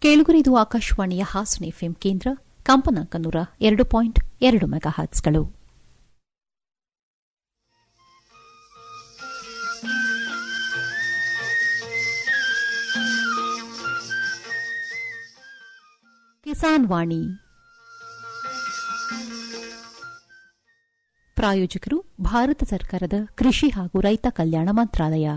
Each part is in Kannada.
ಕೇಳುಗರೆ ಇದು ಆಕಾಶವಾಣಿಯ ಹಾಸನ ಎಫ್ಎಂ ಕೇಂದ್ರ ಕಂಪನಾಂಕ ನೂರ ಎರಡು ಪಾಯಿಂಟ್ ಎರಡು ಮೆಗಾಹರ್ಟ್ಸ್ಗಳು ಕಿಸಾನ್ ವಾಣಿ ಪ್ರಾಯೋಜಕರು ಭಾರತ ಸರ್ಕಾರದ ಕೃಷಿ ಹಾಗೂ ರೈತ ಕಲ್ಯಾಣ ಮಂತ್ರಾಲಯ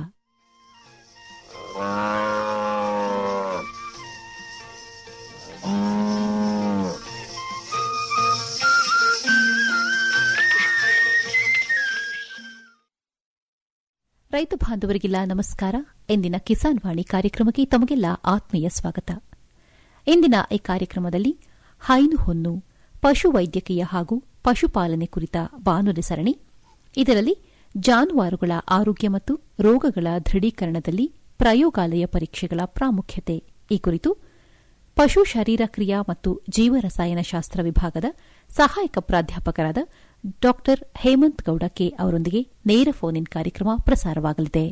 ರೈತ ಬಾಂಧವರಿಗೆಲ್ಲ ನಮಸ್ಕಾರ ಇಂದಿನ ಕಿಸಾನ್ ವಾಣಿ ಕಾರ್ಯಕ್ರಮಕ್ಕೆ ತಮಗೆಲ್ಲ ಆತ್ಮೀಯ ಸ್ವಾಗತ ಇಂದಿನ ಈ ಕಾರ್ಯಕ್ರಮದಲ್ಲಿ ಹೈನು ಹೊನ್ನು ಪಶು ವೈದ್ಯಕೀಯ ಹಾಗೂ ಪಶುಪಾಲನೆ ಕುರಿತ ಬಾನುಲಿ ಸರಣಿ ಇದರಲ್ಲಿ ಜಾನುವಾರುಗಳ ಆರೋಗ್ಯ ಮತ್ತು ರೋಗಗಳ ದೃಢೀಕರಣದಲ್ಲಿ ಪ್ರಯೋಗಾಲಯ ಪರೀಕ್ಷೆಗಳ ಪ್ರಾಮುಖ್ಯತೆ ಈ ಕುರಿತು ಪಶು ಶರೀರ ಕ್ರಿಯಾ ಮತ್ತು ಜೀವರಸಾಯನಶಾಸ್ತ್ರ ವಿಭಾಗದ ಸಹಾಯಕ ಪ್ರಾಧ್ಯಾಪಕರಾದ ಡಾ ಹೇಮಂತ್ ಗೌಡ ಕೆ ಅವರೊಂದಿಗೆ ನೇರ ಫೋನ್ ಇನ್ ಕಾರ್ಯಕ್ರಮ ಪ್ರಸಾರವಾಗಲಿದೆ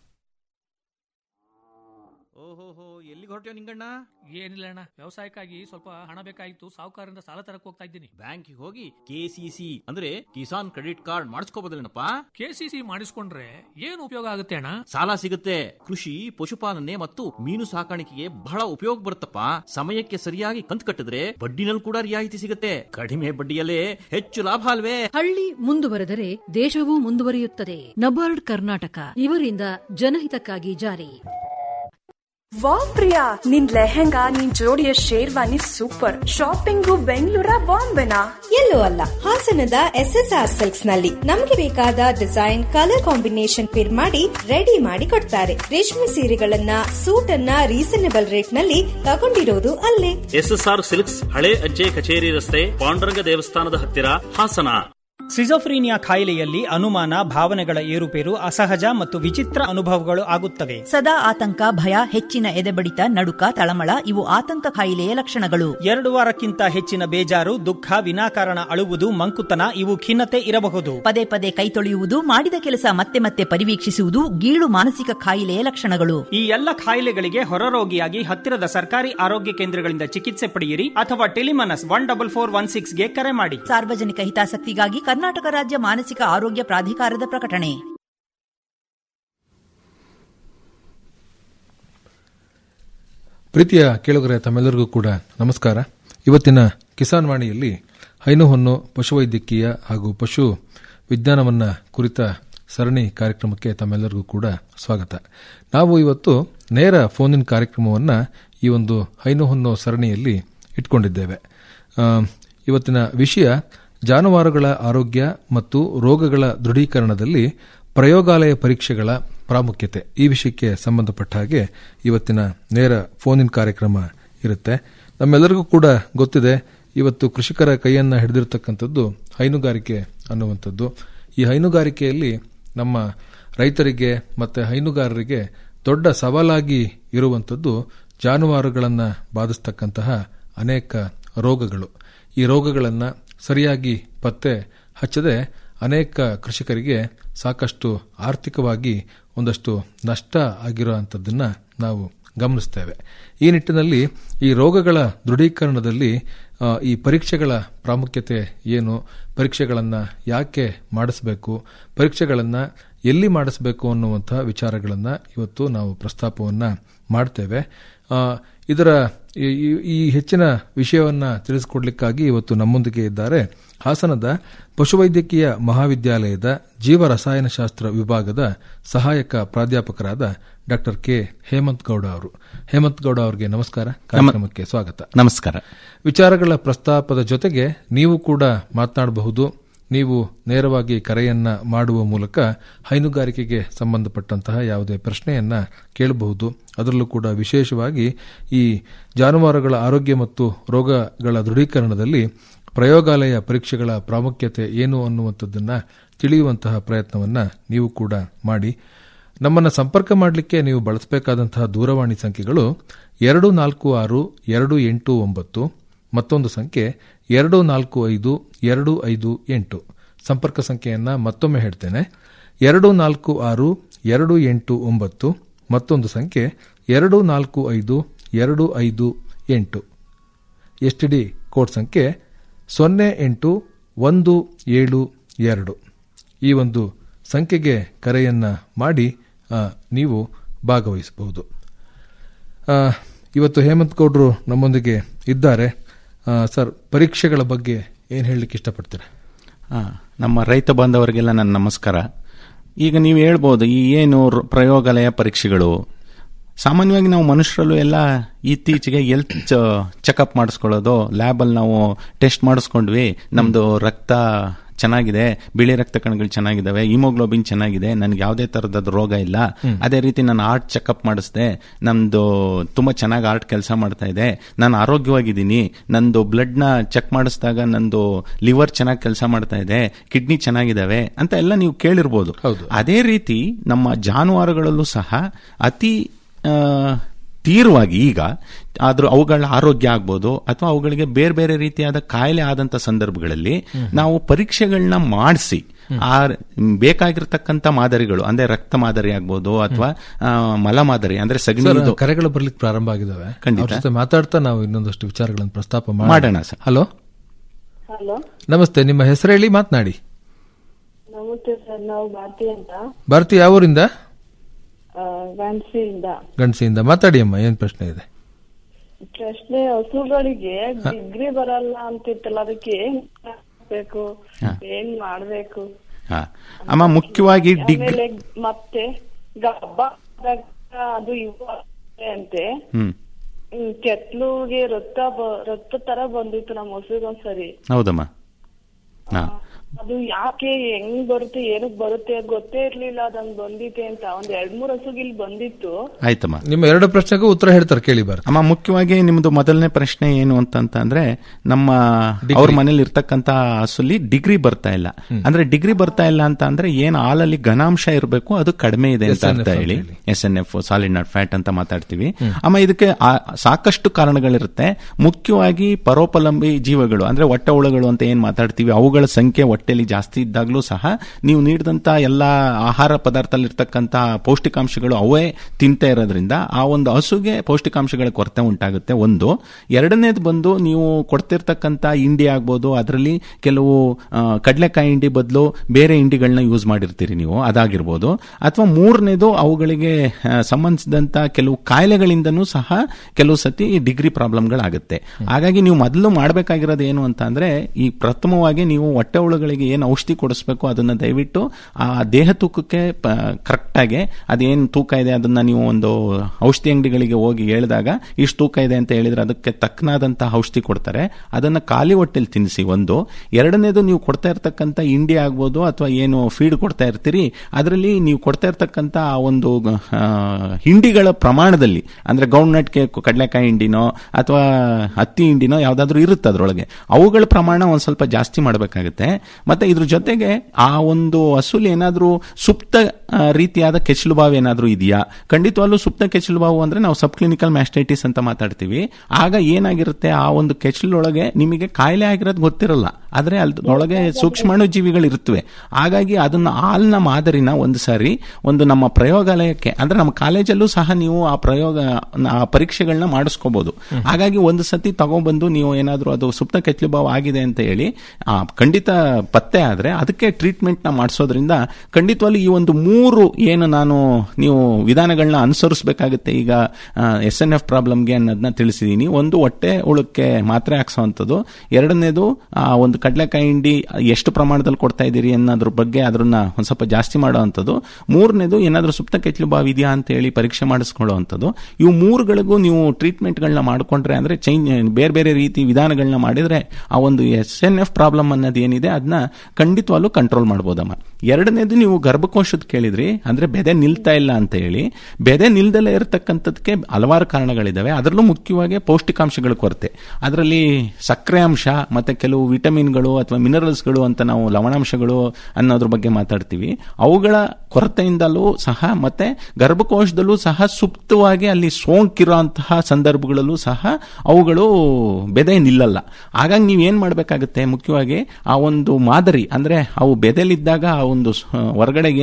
ಓಹೋಹೋ ಎಲ್ಲಿಗೆ ಹೊರಟ್ಯೋ ನಿಂಗಣ್ಣ ಏನಿಲ್ಲ ಅಣ್ಣ ವ್ಯವಸಾಯಕ್ಕಾಗಿ ಸ್ವಲ್ಪ ಹಣ ಬೇಕಾಗಿತ್ತು ಸಾಹುಕಾರರಿಂದ ಸಾಲ ತರಕ್ ಹೋಗ್ತಾ ಇದ್ದೀನಿ ಬ್ಯಾಂಕಿಗೆ ಹೋಗಿ ಕೆಸಿಸಿ ಅಂದ್ರೆ ಕಿಸಾನ್ ಕ್ರೆಡಿಟ್ ಕಾರ್ಡ್ ಮಾಡಿಸ್ಕೋಬೋದಲ್ಲೇನಪ್ಪ ಕೆಸಿಸಿ ಮಾಡಿಸ್ಕೊಂಡ್ರೆ ಏನು ಉಪಯೋಗ ಆಗುತ್ತೆ ಅಣ್ಣ ಸಾಲ ಸಿಗುತ್ತೆ ಕೃಷಿ ಪಶುಪಾಲನೆ ಮತ್ತು ಮೀನು ಸಾಕಾಣಿಕೆಗೆ ಬಹಳ ಉಪಯೋಗ ಬರುತ್ತಪ್ಪ ಸಮಯಕ್ಕೆ ಸರಿಯಾಗಿ ಕಂತು ಕಟ್ಟಿದ್ರೆ ಬಡ್ಡಿನಲ್ಲಿ ಕೂಡ ರಿಯಾಯಿತಿ ಸಿಗುತ್ತೆ ಕಡಿಮೆ ಬಡ್ಡಿಯಲ್ಲೇ ಹೆಚ್ಚು ಲಾಭ ಅಲ್ವೇ ಹಳ್ಳಿ ಮುಂದುವರೆದರೆ ದೇಶವೂ ಮುಂದುವರಿಯುತ್ತದೆ ನಬಾರ್ಡ್ ಕರ್ನಾಟಕ ಇವರಿಂದ ಜನಹಿತಕ್ಕಾಗಿ ಜಾರಿ ವಾವ್ ಪ್ರಿಯಾ ನಿನ್ ಲೆಹೆಂಗಾ ನಿನ್ ಜೋಡಿಯ ಶೇರ್ವಾನಿ ಸೂಪರ್ ಶಾಪಿಂಗು ಬೆಂಗಳೂರ ಬಾಂಬೆನಾ ಎಲ್ಲೂ ಅಲ್ಲ ಹಾಸನದ ಎಸ್ ಎಸ್ ಆರ್ ಸಿಲ್ಕ್ಸ್ ನಲ್ಲಿ ನಮಗೆ ಬೇಕಾದ ಡಿಸೈನ್ ಕಲರ್ ಕಾಂಬಿನೇಷನ್ ಫಿಟ್ ಮಾಡಿ ರೆಡಿ ಮಾಡಿ ಕೊಡ್ತಾರೆ ರೇಷ್ಮೆ ಸೀರೆಗಳನ್ನ ಸೂಟ್ ಅನ್ನ ರೀಸನೇಬಲ್ ರೇಟ್ ನಲ್ಲಿ ತಗೊಂಡಿರೋದು ಅಲ್ಲೇ ಎಸ್ಎಸ್ಆರ್ ಸಿಲ್ಕ್ಸ್ ಹಳೆ ಅಜ್ಜೆ ಕಚೇರಿ ರಸ್ತೆ ಪಾಂಡುರಂಗ ದೇವಸ್ಥಾನದ ಹತ್ತಿರ ಹಾಸನ ಸಿಜೋಫ್ರೀನಿಯಾ ಕಾಯಿಲೆಯಲ್ಲಿ ಅನುಮಾನ ಭಾವನೆಗಳ ಏರುಪೇರು ಅಸಹಜ ಮತ್ತು ವಿಚಿತ್ರ ಅನುಭವಗಳು ಆಗುತ್ತವೆ ಸದಾ ಆತಂಕ ಭಯ ಹೆಚ್ಚಿನ ಎದೆಬಡಿತ ನಡುಕ ತಳಮಳ ಇವು ಆತಂಕ ಕಾಯಿಲೆಯ ಲಕ್ಷಣಗಳು ಎರಡು ವಾರಕ್ಕಿಂತ ಹೆಚ್ಚಿನ ಬೇಜಾರು ದುಃಖ ವಿನಾಕಾರಣ ಅಳುವುದು ಮಂಕುತನ ಇವು ಖಿನ್ನತೆ ಇರಬಹುದು ಪದೇ ಪದೇ ಕೈ ತೊಳೆಯುವುದು ಮಾಡಿದ ಕೆಲಸ ಮತ್ತೆ ಮತ್ತೆ ಪರಿವೀಕ್ಷಿಸುವುದು ಗೀಳು ಮಾನಸಿಕ ಕಾಯಿಲೆಯ ಲಕ್ಷಣಗಳು ಈ ಎಲ್ಲ ಕಾಯಿಲೆಗಳಿಗೆ ಹೊರರೋಗಿಯಾಗಿ ಹತ್ತಿರದ ಸರ್ಕಾರಿ ಆರೋಗ್ಯ ಕೇಂದ್ರಗಳಿಂದ ಚಿಕಿತ್ಸೆ ಪಡೆಯಿರಿ ಅಥವಾ Telemanas one double four one ಸಿಕ್ಸ್ಗೆ ಕರೆ ಮಾಡಿ ಸಾರ್ವಜನಿಕ ಹಿತಾಸಕ್ತಿಗಾಗಿ ಕರ್ನಾಟಕ ರಾಜ್ಯ ಮಾನಸಿಕ ಆರೋಗ್ಯ ಪ್ರಾಧಿಕಾರದ ಪ್ರಕಟಣೆ ಪ್ರೀತಿಯ ಕೇಳುಗರೆ ತಮ್ಮೆಲ್ಲರಿಗೂ ಕೂಡ ನಮಸ್ಕಾರ ಇವತ್ತಿನ ಕಿಸಾನ್ ವಾಣಿಯಲ್ಲಿ ಹೈನು ಹೊನ್ನು ಪಶುವೈದ್ಯಕೀಯ ಹಾಗೂ ಪಶು ವಿಜ್ಞಾನವನ್ನ ಕುರಿತ ಸರಣಿ ಕಾರ್ಯಕ್ರಮಕ್ಕೆ ತಮ್ಮೆಲ್ಲರಿಗೂ ಕೂಡ ಸ್ವಾಗತ ನಾವು ಇವತ್ತು ನೇರ ಫೋನ್ ಇನ್ ಕಾರ್ಯಕ್ರಮವನ್ನು ಈ ಒಂದು ಹೈನು ಹೊನ್ನು ಸರಣಿಯಲ್ಲಿ ಇಟ್ಕೊಂಡಿದ್ದೇವೆ ಆ, ಇವತ್ತಿನ ವಿಷಯ ಜಾನುವಾರುಗಳ ಆರೋಗ್ಯ ಮತ್ತು ರೋಗಗಳ ದೃಢೀಕರಣದಲ್ಲಿ ಪ್ರಯೋಗಾಲಯ ಪರೀಕ್ಷೆಗಳ ಪ್ರಾಮುಖ್ಯತೆ ಈ ವಿಷಯಕ್ಕೆ ಸಂಬಂಧಪಟ್ಟ ಹಾಗೆ ಇವತ್ತಿನ ನೇರ ಫೋನ್ ಇನ್ ಕಾರ್ಯಕ್ರಮ ಇರುತ್ತೆ ನಮ್ಮೆಲ್ಲರಿಗೂ ಕೂಡ ಗೊತ್ತಿದೆ ಇವತ್ತು ಕೃಷಿಕರ ಕೈಯನ್ನ ಹಿಡಿದಿರ್ತಕ್ಕಂಥದ್ದು ಹೈನುಗಾರಿಕೆ ಅನ್ನುವಂಥದ್ದು ಈ ಹೈನುಗಾರಿಕೆಯಲ್ಲಿ ನಮ್ಮ ರೈತರಿಗೆ ಮತ್ತೆ ಹೈನುಗಾರರಿಗೆ ದೊಡ್ಡ ಸವಾಲಾಗಿ ಇರುವಂಥದ್ದು ಜಾನುವಾರುಗಳನ್ನು ಬಾಧಿಸ್ತಕ್ಕಂತಹ ಅನೇಕ ರೋಗಗಳು ಈ ರೋಗಗಳನ್ನು ಸರಿಯಾಗಿ ಪತ್ತೆ ಹಚ್ಚದೆ ಅನೇಕ ಕೃಷಿಕರಿಗೆ ಸಾಕಷ್ಟು ಆರ್ಥಿಕವಾಗಿ ಒಂದಷ್ಟು ನಷ್ಟ ಆಗಿರುವಂಥದ್ದನ್ನು ನಾವು ಗಮನಿಸ್ತೇವೆ ಈ ನಿಟ್ಟಿನಲ್ಲಿ ಈ ರೋಗಗಳ ದೃಢೀಕರಣದಲ್ಲಿ ಆ, ಈ ಪರೀಕ್ಷೆಗಳ ಪ್ರಾಮುಖ್ಯತೆ ಏನು ಪರೀಕ್ಷೆಗಳನ್ನು ಯಾಕೆ ಮಾಡಿಸಬೇಕು ಪರೀಕ್ಷೆಗಳನ್ನು ಎಲ್ಲಿ ಮಾಡಿಸಬೇಕು ಅನ್ನುವಂಥ ವಿಚಾರಗಳನ್ನು ಇವತ್ತು ನಾವು ಪ್ರಸ್ತಾಪವನ್ನು ಮಾಡ್ತೇವೆ ಆ, ಇದರ ಈ- ಈ- ಈ ಹೆಚ್ಚಿನ ವಿಷಯವನ್ನ ತಿಳಿಸಿಕೊಡ್ಲಿಕ್ಕಾಗಿ ಇವತ್ತು ನಮ್ಮೊಂದಿಗೆ ಇದ್ದಾರೆ ಹಾಸನದ ಪಶುವೈದ್ಯಕೀಯ ಮಹಾವಿದ್ಯಾಲಯದ ಜೀವ ರಸಾಯನಶಾಸ್ತ್ರ ವಿಭಾಗದ ಸಹಾಯಕ ಪ್ರಾಧ್ಯಾಪಕರಾದ ಡಾಕ್ಟರ್ ಕೆ ಹೇಮಂತ್ ಗೌಡ ಅವರು ಹೇಮಂತ್ ಗೌಡ ಅವರಿಗೆ ನಮಸ್ಕಾರ ಕಾರ್ಯಕ್ರಮಕ್ಕೆ ಸ್ವಾಗತ ನಮಸ್ಕಾರ ವಿಚಾರಗಳ ಪ್ರಸ್ತಾಪದ ಜೊತೆಗೆ ನೀವು ಕೂಡ ಮಾತನಾಡಬಹುದು ನೀವು ನೇರವಾಗಿ ಕರೆಯನ್ನ ಮಾಡುವ ಮೂಲಕ ಹೈನುಗಾರಿಕೆಗೆ ಸಂಬಂಧಪಟ್ಟಂತಹ ಯಾವುದೇ ಪ್ರಶ್ನೆಯನ್ನ ಕೇಳಬಹುದು ಅದರಲ್ಲೂ ಕೂಡ ವಿಶೇಷವಾಗಿ ಈ ಜಾನುವಾರುಗಳ ಆರೋಗ್ಯ ಮತ್ತು ರೋಗಗಳ ದೃಢೀಕರಣದಲ್ಲಿ ಪ್ರಯೋಗಾಲಯ ಪರೀಕ್ಷೆಗಳ ಪ್ರಾಮುಖ್ಯತೆ ಏನು ಅನ್ನುವಂಥದ್ದನ್ನ ತಿಳಿಯುವಂತಹ ಪ್ರಯತ್ನವನ್ನ ನೀವು ಕೂಡ ಮಾಡಿ ನಮ್ಮನ್ನು ಸಂಪರ್ಕ ಮಾಡಲಿಕ್ಕೆ ನೀವು ಬಳಸಬೇಕಾದಂತಹ ದೂರವಾಣಿ ಸಂಖ್ಯೆಗಳು ಎರಡು ನಾಲ್ಕು ಆರು ಎರಡು ಎಂಟು ಒಂಬತ್ತು ಮತ್ತೊಂದು ಸಂಖ್ಯೆ ಎರಡು ನಾಲ್ಕು ಐದು ಎರಡು ಐದು ಎಂಟು ಸಂಪರ್ಕ ಸಂಖ್ಯೆಯನ್ನ ಮತ್ತೊಮ್ಮೆ ಹೇಳ್ತೇನೆ ಎರಡು ನಾಲ್ಕು ಆರು ಎರಡು ಎಂಟು ಒಂಬತ್ತು ಮತ್ತೊಂದು ಸಂಖ್ಯೆ ಎರಡು ನಾಲ್ಕು ಐದು ಎರಡು ಐದು ಎಂಟು ಎಸ್ ಟಿ ಡಿ ಕೋಡ್ ಸಂಖ್ಯೆ ಸೊನ್ನೆ ಎಂಟು ಒಂದು ಏಳು ಎರಡು ಈ ಒಂದು ಸಂಖ್ಯೆಗೆ ಕರೆಯನ್ನು ಮಾಡಿ ಆ, ನೀವು ಭಾಗವಹಿಸಬಹುದು ಆ, ಇವತ್ತು ಹೇಮಂತ್ ಗೌಡ್ರು ನಮ್ಮೊಂದಿಗೆ ಇದ್ದಾರೆ ಆ, ಸರ್ ಪರೀಕ್ಷೆಗಳ ಬಗ್ಗೆ ಏನು ಹೇಳಲಿಕ್ಕೆ ಇಷ್ಟಪಡ್ತೀರಾ ಆ, ನಮ್ಮ ರೈತ ಬಾಂಧವರಿಗೆಲ್ಲ ನನ್ನ ನಮಸ್ಕಾರ ಈಗ ನೀವು ಹೇಳ್ಬೋದು ಈ ಏನು ರ- ಪ್ರಯೋಗಾಲಯ ಪರೀಕ್ಷೆಗಳು ಸಾಮಾನ್ಯವಾಗಿ ನಾವು ಮನುಷ್ಯರಲ್ಲೂ ಎಲ್ಲ ಇತ್ತೀಚೆಗೆ ಎಲ್ತ್ ಚೆಕಪ್ ಮಾಡಿಸ್ಕೊಳ್ಳೋದು ಲ್ಯಾಬಲ್ಲಿ ನಾವು ಟೆಸ್ಟ್ ಮಾಡಿಸ್ಕೊಂಡ್ವಿ ನಮ್ಮದು ರಕ್ತ ಚೆನ್ನಾಗಿದೆ ಬಿಳಿ ರಕ್ತ ಕಣಗಳು ಚೆನ್ನಾಗಿದ್ದಾವೆ ಹಿಮೋಗ್ಲೋಬಿನ್ ಚೆನ್ನಾಗಿದೆ ನನಗೆ ಯಾವುದೇ ಥರದ ರೋಗ ಇಲ್ಲ ಅದೇ ರೀತಿ ನಾನು ಹಾರ್ಟ್ ಚೆಕಪ್ ಮಾಡಿಸ್ದೆ ನಮ್ದು ತುಂಬಾ ಚೆನ್ನಾಗಿ ಹಾರ್ಟ್ ಕೆಲಸ ಮಾಡ್ತಾ ಇದೆ ನಾನು ಆರೋಗ್ಯವಾಗಿದ್ದೀನಿ ನಂದು ಬ್ಲಡ್ನ ಚೆಕ್ ಮಾಡಿಸಿದಾಗ ನಂದು ಲಿವರ್ ಚೆನ್ನಾಗಿ ಕೆಲಸ ಮಾಡ್ತಾ ಇದೆ ಕಿಡ್ನಿ ಚೆನ್ನಾಗಿದ್ದಾವೆ ಅಂತ ಎಲ್ಲ ನೀವು ಕೇಳಿರ್ಬೋದು ಅದೇ ರೀತಿ ನಮ್ಮ ಜಾನುವಾರುಗಳಲ್ಲೂ ಸಹ ಅತಿ ಆ, ತೀವ್ರವಾಗಿ ಈಗ ಆದ್ರೂ ಅವುಗಳ ಆರೋಗ್ಯ ಆಗ್ಬೋದು ಅಥವಾ ಅವುಗಳಿಗೆ ಬೇರೆ ಬೇರೆ ರೀತಿಯಾದ ಕಾಯಿಲೆ ಆದಂತ ಸಂದರ್ಭಗಳಲ್ಲಿ ನಾವು ಪರೀಕ್ಷೆಗಳನ್ನ ಮಾಡಿಸಿ ಆ ಬೇಕಾಗಿರ್ತಕ್ಕಂಥ ಮಾದರಿಗಳು ಅಂದ್ರೆ ರಕ್ತ ಮಾದರಿ ಆಗ್ಬೋದು ಅಥವಾ ಆ, ಮಲ ಮಾದರಿ ಅಂದ್ರೆ ಸಗಣಿ ಸರ್, ಇದು ಕರೆಗಳು ಬರ್ಲಿಕ್ಕೆ ಪ್ರಾರಂಭ ಆಗಿದ್ದಾವೆ ಖಂಡಿತ. ಅವ್ರ ಜೊತೆ ಮಾತಾಡ್ತಾ ನಾವು ಇನ್ನೊಂದಷ್ಟು ವಿಚಾರಗಳನ್ನು ಪ್ರಸ್ತಾಪ ಮಾಡೋಣ ಸರ್. ಹಲೋ ಹಲೋ ನಮಸ್ತೆ ನಿಮ್ಮ ಹೆಸರು ಹೇಳಿ ಮಾತನಾಡಿ ನಮಸ್ತೆ ಸರ್ ನಾವು ಭಾರತಿ ಅಂತ ಭಾರತಿ ಯಾವೂರಿಂದ ಆ, ಗಂಡ್ಸಿಯಿಂದ ಗಂಡಸಿಯಿಂದ ಮಾತಾಡಿ ಅಮ್ಮ ಏನ್ ಪ್ರಶ್ನೆ ಇದೆ ಪ್ರಶ್ನೆ ಹಸುಗಳಿಗೆ ಡಿಗ್ರಿ ಬರಲ್ಲ ಅಂತಿತ್ತಲ್ಲ ಅದಕ್ಕೆ ಏನ್ ಮಾಡ್ಬೇಕು ಏನ್ ಮಾಡ್ಬೇಕು ಹಾ. ಅಮ್ಮ ಮುಖ್ಯವಾಗಿ ಡಿಗ್ ಆಮೇಲೆ ಮತ್ತೆ ಗಬ್ಬ ಆದಾಗ ಅದು ಇವು ಆಗ್ತದೆ ಅಂತೆ ಹ್ಮ್ ಹ್ಮ್, ಕೆತ್ಲುಗೆ ರಕ್ತ ಬ- ರಕ್ತ ತರ ಬಂದಿತ್ತು ನಮ್ಮ ಹಸುಗೊಂದ್ಸರಿ ಹೌದಮ್ಮ ಹಾ ಅದು ಯಾಕೆ ಹೆಂಗ್ ಬರುತ್ತೆ ಏನಕ್ ಬರುತ್ತೆ ಗೊತ್ತೇ ಇರ್ಲಿಲ್ಲ ಅದಂಗ್ ಬಂದಿದೆ ಅಂತ ಒಂದ್ ಎರಡ್ ಮೂರ್ ಹಸುಗ್ ಇಲ್ಲಿ ಬಂದಿತ್ತು ಆಯ್ತಮ್ಮ ನಿಮ್ಮ ಎರಡು ಪ್ರಶ್ನೆಗೂ ಉತ್ತರ ಹೇಳ್ತಾರೆ ಕೇಳಿ ಬಾರ ಅಮ್ಮ ಮುಖ್ಯವಾಗಿ ನಿಮ್ದು ಮೊದಲನೇ ಪ್ರಶ್ನೆ ಏನು ಅಂತ ಅಂದ್ರೆ ನಮ್ಮ ಅವ್ರ ಮನೇಲಿ ಇರ್ತಕ್ಕಂತ ಹಸುಲಿ ಡಿಗ್ರಿ ಬರ್ತಾ ಇಲ್ಲ ಅಂದ್ರೆ ಡಿಗ್ರಿ ಬರ್ತಾ ಇಲ್ಲ ಅಂತ ಅಂದ್ರೆ ಏನ್ ಹಾಲಲ್ಲಿ ಘನಾಂಶ ಇರಬೇಕು ಅದು ಕಡಿಮೆ ಇದೆ ಅಂತ SNF ಅರ್ಥ ಅಂತ ಹೇಳಿ ಹೇಳಿ. S N F solid not fat ಅಂತ ಮಾತಾಡ್ತೀವಿ ಅಮ್ಮ ಇದಕ್ಕೆ ಆ- ಸಾಕಷ್ಟು ಕಾರಣಗಳಿರುತ್ತೆ ಮುಖ್ಯವಾಗಿ ಪರೋಪಲಂಬಿ ಜೀವಗಳು ಅಂದ್ರೆ ಹೊಟ್ಟೆ ಹುಳಗಳು ಅಂತ ಏನ್ ಮಾತಾಡ್ತೀವಿ ಅವುಗಳ ಸಂಖ್ಯೆ ಹೊಟ್ಟೆಲಿ ಜಾಸ್ತಿ ಇದ್ದಾಗಲೂ ಸಹ ನೀವು ನೀಡಿದಂತ ಎಲ್ಲ ಆಹಾರ ಪದಾರ್ಥದಲ್ಲಿರ್ತಕ್ಕಂಥ ಪೌಷ್ಟಿಕಾಂಶಗಳು ಅವೇ ತಿಂತಾ ಇರೋದ್ರಿಂದ ಆ ಒಂದು ಹಸುಗೆ ಪೌಷ್ಟಿಕಾಂಶಗಳ ಕೊರತೆ ಉಂಟಾಗುತ್ತೆ ಒಂದು ಎರಡನೇದು ಬಂದು ನೀವು ಕೊಡ್ತಿರ್ತಕ್ಕಂಥ ಹಿಂಡಿ ಆಗ್ಬೋದು ಅದರಲ್ಲಿ ಕೆಲವು ಆ, ಕಡ್ಲೆಕಾಯಿ ಹಿಂಡಿ ಬದಲು ಬೇರೆ ಹಿಂಡಿಗಳನ್ನ ಯೂಸ್ ಮಾಡಿರ್ತೀರಿ ನೀವು ಅದಾಗಿರ್ಬೋದು ಅಥವಾ ಮೂರನೇದು ಅವುಗಳಿಗೆ ಆ, ಸಂಬಂಧಿಸಿದಂತ ಕೆಲವು ಕಾಯಿಲೆಗಳಿಂದನೂ ಸಹ ಕೆಲವು ಸತಿ ಡಿಗ್ರಿ ಪ್ರಾಬ್ಲಮ್ಗಳಾಗುತ್ತೆ ಹಾಗಾಗಿ ನೀವು ಮೊದಲು ಮಾಡಬೇಕಾಗಿರೋದು ಏನು ಅಂತ ಅಂದ್ರೆ ಈ ಪ್ರಥಮವಾಗಿ ನೀವು ಹೊಟ್ಟೆ ಹುಳುಗಳಿಗೆ ಏನು ಔಷಧಿ ಕೊಡಿಸ್ಬೇಕು ಅದನ್ನ ದಯವಿಟ್ಟು ಆ ದೇಹ ತೂಕಕ್ಕೆ ಕರೆಕ್ಟ್ ಆಗಿ ಅದೇನು ತೂಕ ಇದೆ ಅದನ್ನ ನೀವು ಒಂದು ಔಷಧಿ ಅಂಗಡಿಗಳಿಗೆ ಹೋಗಿ ಹೇಳಿದಾಗ ಇಷ್ಟು ತೂಕ ಇದೆ ಅಂತ ಹೇಳಿದ್ರೆ ಅದಕ್ಕೆ ತಕ್ಕನಾದಂತಹ ಔಷಧಿ ಕೊಡ್ತಾರೆ ಅದನ್ನ ಖಾಲಿ ಹೊಟ್ಟೆಲಿ ತಿನ್ನಿಸಿ ಒಂದು ಎರಡನೇದು ನೀವು ಕೊಡ್ತಾ ಇರ್ತಕ್ಕಂಥ ಇಂಡಿ ಆಗ್ಬೋದು ಅಥವಾ ಏನು ಫೀಡ್ ಕೊಡ್ತಾ ಇರ್ತೀರಿ ಅದರಲ್ಲಿ ನೀವು ಕೊಡ್ತಾ ಇರ್ತಕ್ಕಂಥ ಆ ಒಂದು ಆ, ಹಿಂಡಿಗಳ ಪ್ರಮಾಣದಲ್ಲಿ ಅಂದ್ರೆ ಗೌಂಡ್ ನಟ್ಗೆ ಕಡಲೆಕಾಯಿ ಹಿಂಡಿನೋ ಅಥವಾ ಹತ್ತಿ ಹಿಂಡಿನೋ ಯಾವ್ದಾದ್ರು ಇರುತ್ತೆ ಅದರೊಳಗೆ ಅವುಗಳ ಪ್ರಮಾಣ ಒಂದ್ ಸ್ವಲ್ಪ ಜಾಸ್ತಿ ಮಾಡಬೇಕಾಗುತ್ತೆ ಮತ್ತೆ ಇದ್ರ ಜೊತೆಗೆ ಆ ಒಂದು ಹಸುಲ್ ಏನಾದ್ರೂ ಸುಪ್ತ ಆ, ರೀತಿಯಾದ ಕೆಚ್ಚಲು ಬಾವು ಏನಾದ್ರೂ ಇದೆಯಾ ಖಂಡಿತವಾಗ್ಲೂ ಸುಪ್ತ ಕೆಚ್ಚಲು ಬಾವು ಅಂದ್ರೆ ನಾವು ಸಬ್ ಕ್ಲಿನಿಕಲ್ ಮ್ಯಾಸ್ಟೈಟಿಸ್ ಅಂತ ಮಾತಾಡ್ತೀವಿ ಆಗ ಏನಾಗಿರುತ್ತೆ ಆ ಒಂದು ಕೆಚ್ಚಲೊಳಗೆ ನಿಮಗೆ ಕಾಯಿಲೆ ಆಗಿರೋದು ಗೊತ್ತಿರಲ್ಲ ಆದ್ರೆ ಅದ್ರೊಳಗೆ ಸೂಕ್ಷ್ಮಾಣು ಜೀವಿಗಳು ಇರುತ್ತವೆ ಹಾಗಾಗಿ ಅದನ್ನ ಹಾಲ್ನ ಮಾದರಿನ ಒಂದು ಸಾರಿ ಒಂದು ನಮ್ಮ ಪ್ರಯೋಗಾಲಯಕ್ಕೆ ಅಂದ್ರೆ ನಮ್ಮ ಕಾಲೇಜಲ್ಲೂ ಸಹ ನೀವು ಆ ಪ್ರಯೋಗ ಆ ಪರೀಕ್ಷೆಗಳನ್ನ ಮಾಡಿಸ್ಕೋಬಹುದು ಹಾಗಾಗಿ ಒಂದು ಸತಿ ತಗೊಂಡ್ಬಂದು ನೀವು ಏನಾದ್ರೂ ಅದು ಸುಪ್ತ ಕೆಚ್ಚಲು ಬಾವು ಆಗಿದೆ ಅಂತ ಹೇಳಿ ಆ, ಖಂಡಿತ ಪತ್ತೆ ಆದ್ರೆ ಅದಕ್ಕೆ ಟ್ರೀಟ್ಮೆಂಟ್ ನ ಮಾಡಿಸೋದ್ರಿಂದ ಖಂಡಿತವಾಗ್ಲೂ ಈ ಒಂದು ಮೂರು ಏನು ನಾನು ನೀವು ವಿಧಾನಗಳನ್ನ ಅನುಸರಿಸಬೇಕಾಗುತ್ತೆ ಈಗ ಎಸ್ ಎನ್ ಎಫ್ ಪ್ರಾಬ್ಲಮ್ಗೆ ಅನ್ನೋದನ್ನ ತಿಳಿಸಿದೀನಿ ಒಂದು ಹೊಟ್ಟೆ ಉಳಕ್ಕೆ ಮಾತ್ರೆ ಹಾಕ್ಸೋವಂಥದ್ದು ಎರಡನೇದು ಆ ಒಂದು ಕಡಲೆಕಾಯಿ ಹಿಂಡಿ ಎಷ್ಟು ಪ್ರಮಾಣದಲ್ಲಿ ಕೊಡ್ತಾ ಇದ್ದೀರಿ ಅನ್ನೋದ್ರ ಬಗ್ಗೆ ಅದನ್ನ ಒಂದ್ ಸ್ವಲ್ಪ ಜಾಸ್ತಿ ಮಾಡುವಂಥದ್ದು ಮೂರನೇದು ಏನಾದ್ರೂ ಸುಪ್ತ ಕೆಚ್ಚಲು ಬಾವು ಇದೆಯಾ ಅಂತ ಹೇಳಿ ಪರೀಕ್ಷೆ ಮಾಡಿಸ್ಕೊಳ್ಳುವಂಥದ್ದು ಇವು ಮೂರುಗಳಿಗೂ ನೀವು ಟ್ರೀಟ್ಮೆಂಟ್ಗಳನ್ನ ಮಾಡಿಕೊಂಡ್ರೆ ಅಂದ್ರೆ ಚೇಂಜ್ ಬೇರೆ ಬೇರೆ ರೀತಿ ವಿಧಾನಗಳನ್ನ ಮಾಡಿದ್ರೆ ಆ ಒಂದು ಎಸ್ ಎನ್ ಎಫ್ ಪ್ರಾಬ್ಲಮ್ ಅನ್ನೋದು ಏನಿದೆ ಅದನ್ನ ಖಂಡಿತವಾಗ್ಲೂ ಕಂಟ್ರೋಲ್ ಮಾಡ್ಬೋದಮ್ಮ ಎರಡನೇದು ನೀವು ಗರ್ಭಕೋಶದ ಕೇಳಿದ್ರಿ ಅಂದ್ರೆ ಬೆದೆ ನಿಲ್ತಾ ಇಲ್ಲ ಅಂತ ಹೇಳಿ ಬೆದೆ ನಿಲ್ದಲೇ ಇರತಕ್ಕಂಥದಕ್ಕೆ ಹಲವಾರು ಕಾರಣಗಳಿದಾವೆ ಅದರಲ್ಲೂ ಮುಖ್ಯವಾಗಿ ಪೌಷ್ಟಿಕಾಂಶಗಳ ಕೊರತೆ ಅದರಲ್ಲಿ ಸಕ್ಕರೆ ಅಂಶ ಮತ್ತೆ ಕೆಲವು ವಿಟಮಿನ್ಗಳು ಅಥವಾ ಮಿನರಲ್ಸ್ಗಳು ಅಂತ ನಾವು ಲವಣಾಂಶಗಳು ಅನ್ನೋದ್ರ ಬಗ್ಗೆ ಮಾತಾಡ್ತೀವಿ ಅವುಗಳ ಕೊರತೆಯಿಂದಲೂ ಸಹ ಮತ್ತೆ ಗರ್ಭಕೋಶದಲ್ಲೂ ಸಹ ಸುಪ್ತವಾಗಿ ಅಲ್ಲಿ ಸೋಂಕಿರುವಂತಹ ಸಂದರ್ಭಗಳಲ್ಲೂ ಸಹ ಅವುಗಳು ಬೆದೆ ನಿಲ್ಲಲ್ಲ ಹಾಗಾಗಿ ನೀವು ಏನ್ ಮಾಡಬೇಕಾಗುತ್ತೆ ಮುಖ್ಯವಾಗಿ ಆ ಒಂದು ಮಾದರಿ ಅಂದ್ರೆ ಅವು ಬೆದೆಲಿದ್ದಾಗ ಆ ಒಂದು ಸ- ಹೊರಗಡೆ ಏನು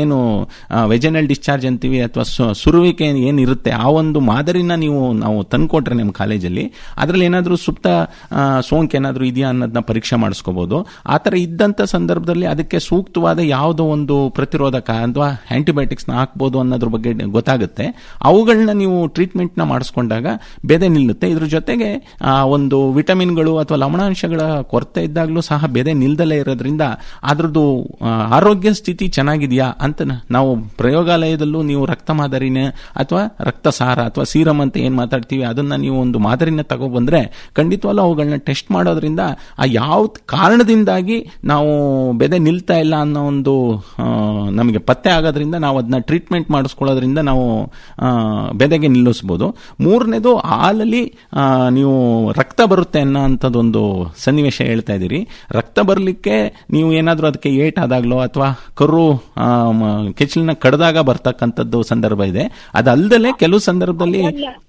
ವೆಜನಲ್ ಡಿಸ್ಚಾರ್ಜ್ ಅಂತೀವಿ ಅಥವಾ ಸುರುವಿಕೆ ಏನಿರುತ್ತೆ ಆ ಒಂದು ಮಾದರಿನ ನೀವು ನಾವು ತಂದ್ಕೊಟ್ರೆ ನಿಮ್ಮ ಕಾಲೇಜಲ್ಲಿ ಅದರಲ್ಲಿ ಏನಾದರೂ ಸುಪ್ತ ಆ, ಸೋಂಕು ಏನಾದರೂ ಇದೆಯಾ ಅನ್ನೋದನ್ನ ಪರೀಕ್ಷೆ ಮಾಡಿಸ್ಕೋಬಹುದು ಆ ಥರ ಇದ್ದಂಥ ಸಂದರ್ಭದಲ್ಲಿ ಅದಕ್ಕೆ ಸೂಕ್ತವಾದ ಯಾವುದೋ ಒಂದು ಪ್ರತಿರೋಧಕ ಅಥವಾ ಆಂಟಿಬಯೋಟಿಕ್ಸ್ನ ಹಾಕ್ಬೋದು ಅನ್ನೋದ್ರ ಬಗ್ಗೆ ಗೊತ್ತಾಗುತ್ತೆ ಅವುಗಳನ್ನ ನೀವು ಟ್ರೀಟ್ಮೆಂಟ್ನ ಮಾಡಿಸ್ಕೊಂಡಾಗ ಬೆದೆ ನಿಲ್ಲುತ್ತೆ ಇದ್ರ ಜೊತೆಗೆ ಆ ಒಂದು ವಿಟಮಿನ್ಗಳು ಅಥವಾ ಲವಣಾಂಶಗಳ ಕೊರತೆ ಇದ್ದಾಗಲೂ ಸಹ ಬೆದೆ ನಿಲ್ದಲೇ ಇರೋದ್ರಿಂದ ಅದ್ರದ್ದು ಆ, ಆರೋಗ್ಯ ಸ್ಥಿತಿ ಚೆನ್ನಾಗಿದೆಯಾ ಅಂತ ನ- ನಾವು ಪ್ರಯೋಗಾಲಯದಲ್ಲೂ ನೀವು ರಕ್ತ ಮಾದರಿನ ಅಥವಾ ರಕ್ತಸಾರ ಅಥವಾ ಸೀರಮ್ ಅಂತ ಏನ್ ಮಾತಾಡ್ತೀವಿ ಅದನ್ನ ನೀವು ಒಂದು ಮಾದರಿನ ತಗೊಬಂದ್ರೆ ಖಂಡಿತವಾಗ್ಲೂ ಅವುಗಳನ್ನ ಟೆಸ್ಟ್ ಮಾಡೋದ್ರಿಂದ ಆ ಯಾವ ಕಾರಣದಿಂದಾಗಿ ನಾವು ಬೆದೆ ನಿಲ್ತಾ ಇಲ್ಲ ಅನ್ನೋ ಒಂದು ಆ, ನಮಗೆ ಪತ್ತೆ ಆಗೋದ್ರಿಂದ ನಾವು ಅದನ್ನ ಟ್ರೀಟ್ಮೆಂಟ್ ಮಾಡಿಸ್ಕೊಳ್ಳೋದ್ರಿಂದ ನಾವು ಆ, ಬೆದೆಗೆ ನಿಲ್ಲಿಸ್ಬೋದು ಮೂರನೇದು ಹಾಲಲ್ಲಿ ಆ, ನೀವು ರಕ್ತ ಬರುತ್ತೆ ಅನ್ನೋ ಅಂಥದ್ದೊಂದು ಸನ್ನಿವೇಶ ಹೇಳ್ತಾ ಇದ್ದೀರಿ ರಕ್ತ ಬರಲಿಕ್ಕೆ ನೀವು ಏನಾದರೂ ಅದಕ್ಕೆ ಏಟ್ ಆದಾಗ್ಲೋ ಅಥವಾ ಕರು ಆ, ಮ- ಕೆಚ್ಚಲನ್ನ ಕಡ್ದಾಗ ಬರ್ತಕ್ಕಂಥದ್ದು ಸಂದರ್ಭ ಇದೆ ಅದಲ್ದಲೆ ಕೆಲವು ಸಂದರ್ಭದಲ್ಲಿ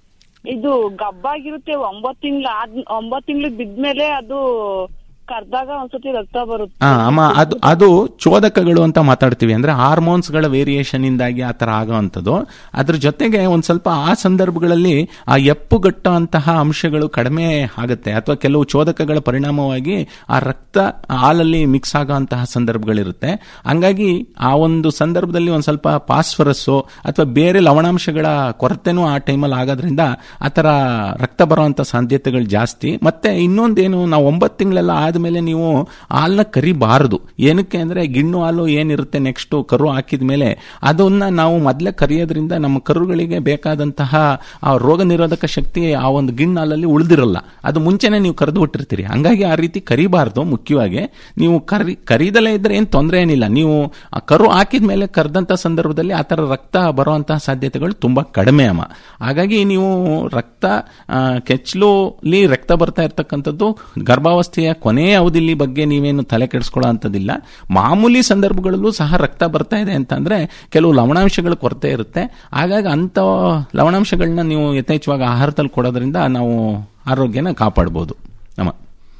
ಇದು ಗಬ್ಬಾಗಿರುತ್ತೆ ಒಂಬತ್ ತಿಂಗ್ಳು ಆದ್ ಒಂಬತ್ ತಿಂಗ್ಳು ಬಿದ್ಮೇಲೆ ಅದು ಕರ್ದಾಗ ಒಂದ್ಸತಿ ರಕ್ತ ಬರುತ್ತೆ ಆ, ಅಮ್ಮ ಅದು ಅದು ಚೋದಕಗಳು ಅಂತ ಮಾತಾಡ್ತೀವಿ ಅಂದ್ರೆ ಹಾರ್ಮೋನ್ಸ್ಗಳ ವೇರಿಯೇಷನ್ ಇಂದಾಗಿ ಆ ತರ ಆಗೋವಂಥದ್ದು ಅದ್ರ ಜೊತೆಗೆ ಒಂದ್ ಸ್ವಲ್ಪ ಆ ಸಂದರ್ಭಗಳಲ್ಲಿ ಆ ಎಪ್ಪುಗಟ್ಟೋ ಅಂತಹ ಅಂಶಗಳು ಕಡಿಮೆ ಆಗುತ್ತೆ ಅಥವಾ ಕೆಲವು ಚೋದಕಗಳ ಪರಿಣಾಮವಾಗಿ ಆ ರಕ್ತ ಹಾಲಲ್ಲಿ ಮಿಕ್ಸ್ ಆಗೋ ಅಂತಹ ಸಂದರ್ಭಗಳಿರುತ್ತೆ ಹಂಗಾಗಿ ಆ ಒಂದು ಸಂದರ್ಭದಲ್ಲಿ ಒಂದ್ ಸ್ವಲ್ಪ ಪಾಸ್ಫರಸ್ಸು ಅಥವಾ ಬೇರೆ ಲವಣಾಂಶಗಳ ಕೊರತೆನೂ ಆ ಟೈಮಲ್ಲಿ ಆಗೋದ್ರಿಂದ ಆ ಥರ ರಕ್ತ ಬರುವಂಥ ಸಾಧ್ಯತೆಗಳು ಜಾಸ್ತಿ ಮತ್ತೆ ಇನ್ನೊಂದೇನು ನಾವು ಒಂಬತ್ತು ತಿಂಗಳೆಲ್ಲ ಆದಮೇಲೆ ನೀವು ಹಾಲನ್ನ ಕರಿಬಾರದು ಏನಕ್ಕೆ ಅಂದ್ರೆ ಗಿಣ್ಣು ಹಾಲು ಏನಿರುತ್ತೆ ನೆಕ್ಸ್ಟ್ ಕರು ಹಾಕಿದ ಮೇಲೆ ಅದನ್ನ ನಾವು ಮೊದಲೇ ಕರಿಯೋದ್ರಿಂದ ನಮ್ಮ ಕರುಗಳಿಗೆ ಬೇಕಾದಂತಹ ಆ ರೋಗ ನಿರೋಧಕ ಶಕ್ತಿ ಆ ಒಂದು ಗಿಣ್ಣು ಹಾಲಲ್ಲಿ ಉಳಿದಿರಲ್ಲ ಅದು ಮುಂಚೆನೆ ನೀವು ಕರೆದು ಬಿಟ್ಟಿರ್ತೀರಿ ಹಂಗಾಗಿ ಆ ರೀತಿ ಕರಿಬಾರ್ದು ಮುಖ್ಯವಾಗಿ ನೀವು ಕರಿ ಕರೀದಲೇ ಇದ್ರೆ ಏನು ತೊಂದರೆ ಏನಿಲ್ಲ ನೀವು ಆ ಕರು ಹಾಕಿದ ಮೇಲೆ ಕರೆದಂಥ ಸಂದರ್ಭದಲ್ಲಿ ಆ ಥರ ರಕ್ತ ಬರುವಂತಹ ಸಾಧ್ಯತೆಗಳು ತುಂಬಾ ಕಡಿಮೆ ಅಮ್ಮ ಹಾಗಾಗಿ ನೀವು ರಕ್ತ ಆ, ಕೆಚ್ಚಲುಲಿ ರಕ್ತ ಬರ್ತಾ ಇರ್ತಕ್ಕಂಥದ್ದು ಗರ್ಭಾವಸ್ಥೆಯ ಕೊನೆಯ ಅವಧಿಲಿ ಬಗ್ಗೆ ನೀವೇನು ತಲೆ ಕೆಡಿಸ್ಕೊಳ್ಳೋ ಅಂಥದ್ದಿಲ್ಲ ಮಾಮೂಲಿ ಸಂದರ್ಭಗಳಲ್ಲೂ ಸಹ ರಕ್ತ ಬರ್ತಾ ಇದೆ ಅಂತಂದ್ರೆ ಕೆಲವು ಲವಣಾಂಶಗಳ ಕೊರತೆ ಇರುತ್ತೆ ಹಾಗಾಗಿ ಅಂಥ ಲವಣಾಂಶಗಳನ್ನ ನೀವು ಯಥೇಚ್ಛವಾಗಿ ಆಹಾರದಲ್ಲಿ ಕೊಡೋದ್ರಿಂದ ನಾವು ಆರೋಗ್ಯನ ಕಾಪಾಡ್ಬೋದು ನಮ್ಮ